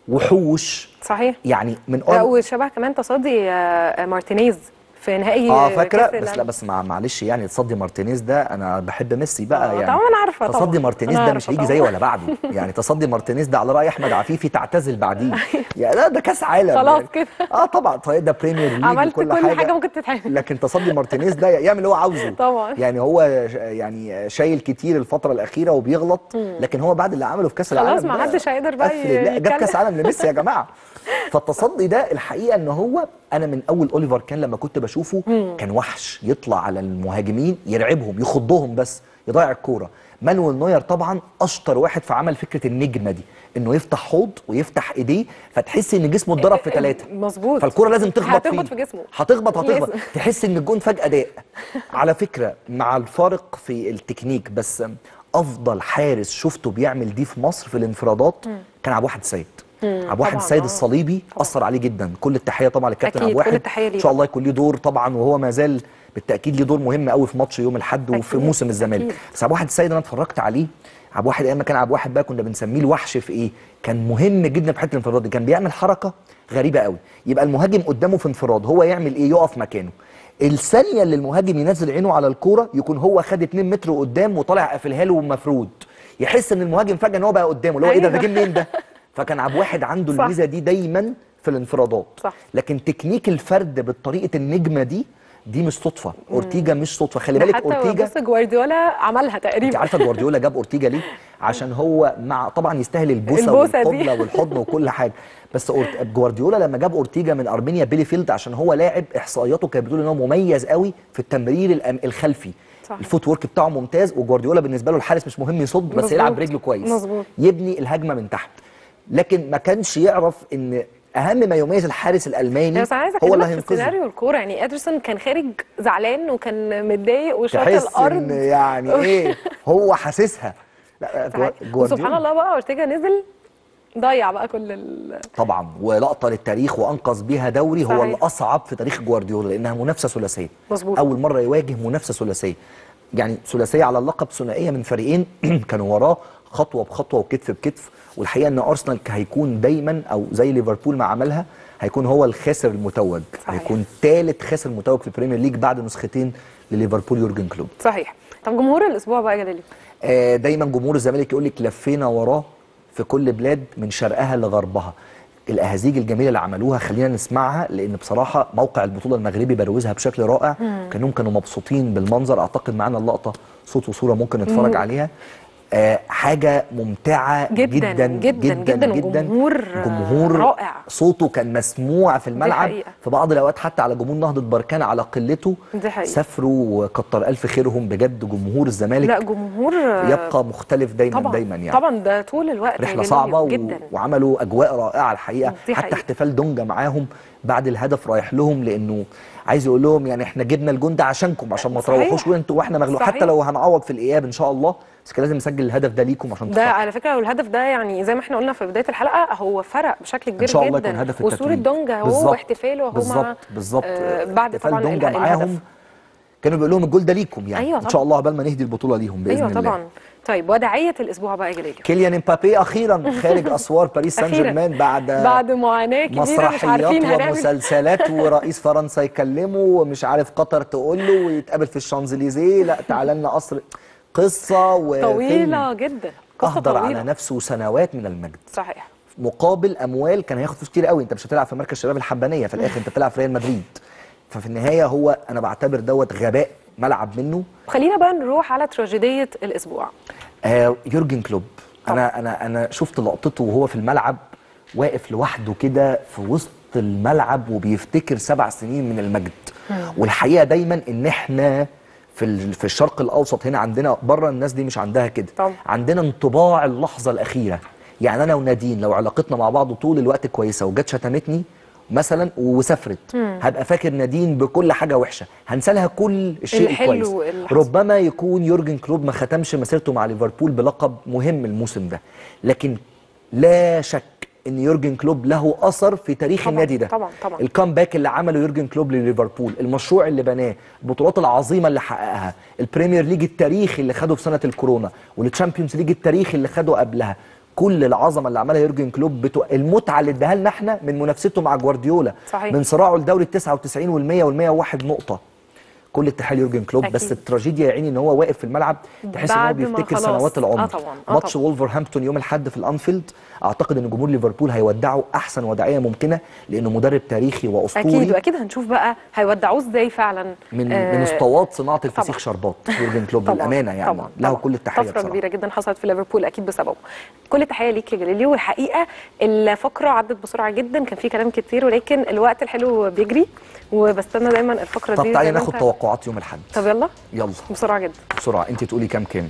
وحوش صحيح يعني من لا وشبه كمان تصدي آه، مارتينيز في نهائي اه كأس فاكره بس العالم. لا بس مع معلش يعني تصدي مارتينيز ده انا بحب ميسي بقى آه، يعني طبعا أنا عارفة طبعا. تصدي مارتينيز أنا ده مش عارفة هيجي زيه طبعا. ولا بعده يعني تصدي مارتينيز ده على راي احمد عفيفي تعتزل بعديه يعني ده, ده كاس عالم خلاص يعني. كده اه طبعا طيب ده بريمير ليج عملت وكل كل حاجه, حاجه ممكن تتعمل لكن تصدي مارتينيز ده يعمل اللي هو عاوزه طبعا يعني هو ش- يعني شايل كتير الفتره الاخيره وبيغلط مم. لكن هو بعد اللي عمله في كاس خلاص العالم ما ده حدش هيقدر بقى قفل لا جاب يتكلم. كاس عالم لميسي يا جماعه فالتصدي ده الحقيقه ان هو انا من اول اوليفر كان لما كنت بشوفه مم. كان وحش يطلع على المهاجمين يرعبهم يخضهم بس يضيع الكوره مانويل نوير طبعا اشطر واحد في عمل فكره النجمه دي انه يفتح حوض ويفتح ايديه فتحس ان جسمه اتضرب في ثلاثه مظبوط فالكوره لازم تخبط هتخبط فيه في جسمه هتخبط هتخبط لازم. تحس ان الجون فجاه ضاق على فكره مع الفارق في التكنيك بس افضل حارس شفته بيعمل دي في مصر في الانفرادات مم. كان عبد الواحد السيد مم. عبد الواحد طبعاً، السيد آه. الصليبي اثر عليه جدا كل التحيه طبعا للكابتن أكيد، عبد كل الواحد التحية ليه ان شاء الله طبعاً. يكون ليه دور طبعا وهو ما زال بالتاكيد ليه دور مهم قوي في ماتش يوم الاحد وفي أكيد، موسم الزمالك أكيد. بس عبد الواحد السيد انا اتفرجت عليه عبد الواحد ايام ما كان عبد الواحد بقى كنا بنسميه الوحش في ايه كان مهم جدا في حته الانفراد دي كان بيعمل حركه غريبه قوي يبقى المهاجم قدامه في انفراد هو يعمل ايه يقف مكانه الثانيه اللي المهاجم ينزل عينه على الكوره يكون هو خد 2 متر قدام وطالع قافلها له مفرود يحس ان المهاجم فجاه ان هو بقى قدامه اللي هو ايه ده ده أيوة. جه منين ده فكان عبد الواحد عنده صح. الميزه دي دايما في الانفرادات صح. لكن تكنيك الفرد بالطريقه النجمه دي دي مش صدفه اورتيجا مش صدفه خلي بالك حتى اورتيجا بص جوارديولا عملها انت تقريبا عارفه جوارديولا جاب اورتيجا ليه؟ عشان هو مع طبعا يستاهل البوسه, البوسة دي. والقبله والحضن وكل حاجه بس أورت... جوارديولا لما جاب اورتيجا من ارمينيا بيليفيلد عشان هو لاعب احصائياته كانت بتقول ان هو مميز قوي في التمرير الأم... الخلفي صح. الفوت ورك بتاعه ممتاز وجوارديولا بالنسبه له الحارس مش مهم يصد بس مظبوط. يلعب برجله كويس مظبوط. يبني الهجمه من تحت لكن ما كانش يعرف ان اهم ما يميز الحارس الالماني بس انا عايزه هو اللي اكلمك في هينقذه سيناريو الكوره يعني ادرسون كان خارج زعلان وكان متضايق وشاط تحس الارض ان يعني ايه هو حاسسها لا صحيح. جوا- وسبحان الله بقى اورتيجا نزل ضيع بقى كل ال... طبعا ولقطه للتاريخ وانقذ بيها دوري هو صحيح. الاصعب في تاريخ جوارديولا لانها منافسه ثلاثيه مظبوط. اول مره يواجه منافسه ثلاثيه يعني ثلاثيه على اللقب ثنائيه من فريقين كانوا وراه خطوه بخطوه وكتف بكتف والحقيقه ان ارسنال هيكون دايما او زي ليفربول ما عملها هيكون هو الخاسر المتوج صحيح. هيكون ثالث خاسر متوج في البريمير ليج بعد نسختين لليفربول يورجن كلوب صحيح طب جمهور الاسبوع بقى يا جلالي آه، دايما جمهور الزمالك يقول لك لفينا وراه في كل بلاد من شرقها لغربها الاهازيج الجميله اللي عملوها خلينا نسمعها لان بصراحه موقع البطوله المغربي بروزها بشكل رائع مم. كانهم كانوا مبسوطين بالمنظر اعتقد معانا اللقطه صوت وصوره ممكن نتفرج مم. عليها آه حاجه ممتعه جداً، جدا جداً، جداً، وجمهور، آه، جمهور رائع. صوته كان مسموع في الملعب حقيقة. في بعض الاوقات حتى على جمهور نهضه بركان على قلته دي حقيقة. سافروا وكتر الف خيرهم بجد جمهور الزمالك لا جمهور يبقى مختلف دايما طبعا دايما يعني طبعا ده طول الوقت يا رحله جلالي، صعبه و... جدا وعملوا اجواء رائعه الحقيقه دي حتى حقيقة. احتفال دونجا معاهم بعد الهدف رايح لهم لانه عايز يقول لهم يعني احنا جبنا الجون ده عشانكم عشان ما صحيح. تروحوش وانتوا واحنا مغلوب صحيح. حتى لو هنعوض في الاياب ان شاء الله بس كان لازم نسجل الهدف ده ليكم عشان ده تفرحوا. على فكره والهدف ده يعني زي ما احنا قلنا في بدايه الحلقه هو فرق بشكل كبير ان شاء الله جدا يكون هدف وصوره التتويج. دونجا هو بالظبط. واحتفاله هو مع بالظبط بالظبط آه بعد احتفال طبعا دونجا الهدف. معاهم كانوا بيقول لهم الجول ده ليكم يعني أيوة ان شاء طبعا. الله قبل ما نهدي البطوله ليهم باذن ايوه الله طبعا طيب وداعيه الاسبوع بقى يا جلالي كيليان امبابي اخيرا خارج اسوار باريس سان أخيراً. جيرمان بعد بعد معاناه كبيره مش مسرحيات عارفين هنعمل ومسلسلات ورئيس فرنسا يكلمه ومش عارف قطر تقول له ويتقابل في الشانزليزيه لا تعالى لنا قصر قصه وفيلم طويله جدا قصه اهدر على طويله نفسه سنوات من المجد صحيح مقابل اموال كان هياخد فلوس كتير قوي انت مش هتلعب في مركز شباب الحبانيه في الاخر انت بتلعب في ريال مدريد ففي النهايه هو انا بعتبر دوت غباء ملعب منه خلينا بقى نروح على تراجيديه الاسبوع آه يورجن كلوب انا انا انا شفت لقطته وهو في الملعب واقف لوحده كده في وسط الملعب وبيفتكر سبع سنين من المجد والحقيقه دايما ان احنا في ال- في الشرق الاوسط هنا عندنا بره الناس دي مش عندها كده طبعا. عندنا انطباع اللحظه الاخيره يعني انا ونادين لو علاقتنا مع بعض طول الوقت كويسه وجت شتمتني مثلا وسافرت مم. هبقى فاكر نادين بكل حاجه وحشه هنسى لها كل الشيء الحلو الكويس اللي حصل. ربما يكون يورجن كلوب ما ختمش مسيرته مع ليفربول بلقب مهم الموسم ده لكن لا شك ان يورجن كلوب له اثر في تاريخ طبعاً، النادي ده طبعاً، طبعاً. الكامباك اللي عمله يورجن كلوب لليفربول المشروع اللي بناه البطولات العظيمه اللي حققها البريمير ليج التاريخي اللي خده في سنه الكورونا والتشامبيونز ليج التاريخي اللي خده قبلها كل العظمه اللي عملها يورجن كلوب بتو... المتعه اللي اداها لنا احنا من منافسته مع جوارديولا صحيح. من صراعه لدوري ال 99 وال 100 وال 101 نقطه كل التحيه ليورجن كلوب أكيد. بس التراجيديا يا عيني ان هو واقف في الملعب تحس ان هو بعد ما بيفتكر خلاص. سنوات العمر آه طبعاً، آه ماتش طبعاً. وولفرهامبتون يوم الاحد في الانفيلد اعتقد ان جمهور ليفربول هيودعه احسن وداعيه ممكنه لانه مدرب تاريخي واسطوري اكيد واكيد هنشوف بقى هيودعوه ازاي فعلا من آه، من اسطوات صناعه الفسيخ طبعاً. شربات يورجن كلوب طبعاً، بالامانه يعني طبعاً، له طبعاً. كل التحيه طفره بصراحه كبيره جدا حصلت في ليفربول اكيد بسببه كل التحيه ليك يا جليلي والحقيقه الفقره عدت بسرعه جدا كان في كلام كتير ولكن الوقت الحلو بيجري وبستنى دايما الفقره طب دي تعالي زي ما ناخد انت- توقعات يوم الاحد طب يلا يلا بسرعه جدا بسرعه انت تقولي كام كام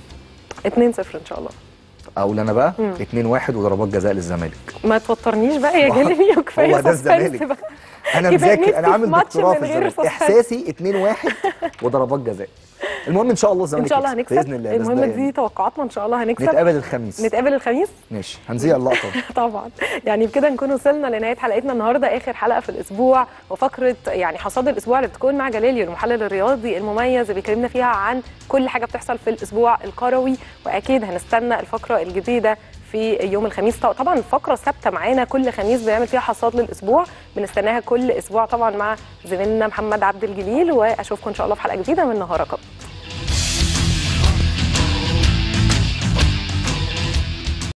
2 0 ان شاء الله اقول انا بقى مم. 2 1 وضربات جزاء للزمالك ما توترنيش بقى يا جليلي وكفايه هو ده suspense الزمالك. بقى. انا كفاية مذاكر نفسي انا عامل في ماتش دكتوراه من في غير الزمالك suspense. احساسي 2 1 وضربات جزاء المهم ان شاء الله الزمالك ان شاء الله يكسب. هنكسب باذن الله بس المهم ده دي يعني. توقعاتنا ان شاء الله هنكسب نتقابل الخميس نتقابل الخميس ماشي هنذيع اللقطه طبعا يعني بكده نكون وصلنا لنهايه حلقتنا النهارده اخر حلقه في الاسبوع وفقره يعني حصاد الاسبوع اللي بتكون مع جلالي المحلل الرياضي المميز اللي بيكلمنا فيها عن كل حاجه بتحصل في الاسبوع الكروي واكيد هنستنى الفقره الجديده في يوم الخميس طب- طبعا الفقره ثابته معانا كل خميس بنعمل فيها حصاد للاسبوع بنستناها كل اسبوع طبعا مع زميلنا محمد عبد الجليل واشوفكم ان شاء الله في حلقه جديده من نهارك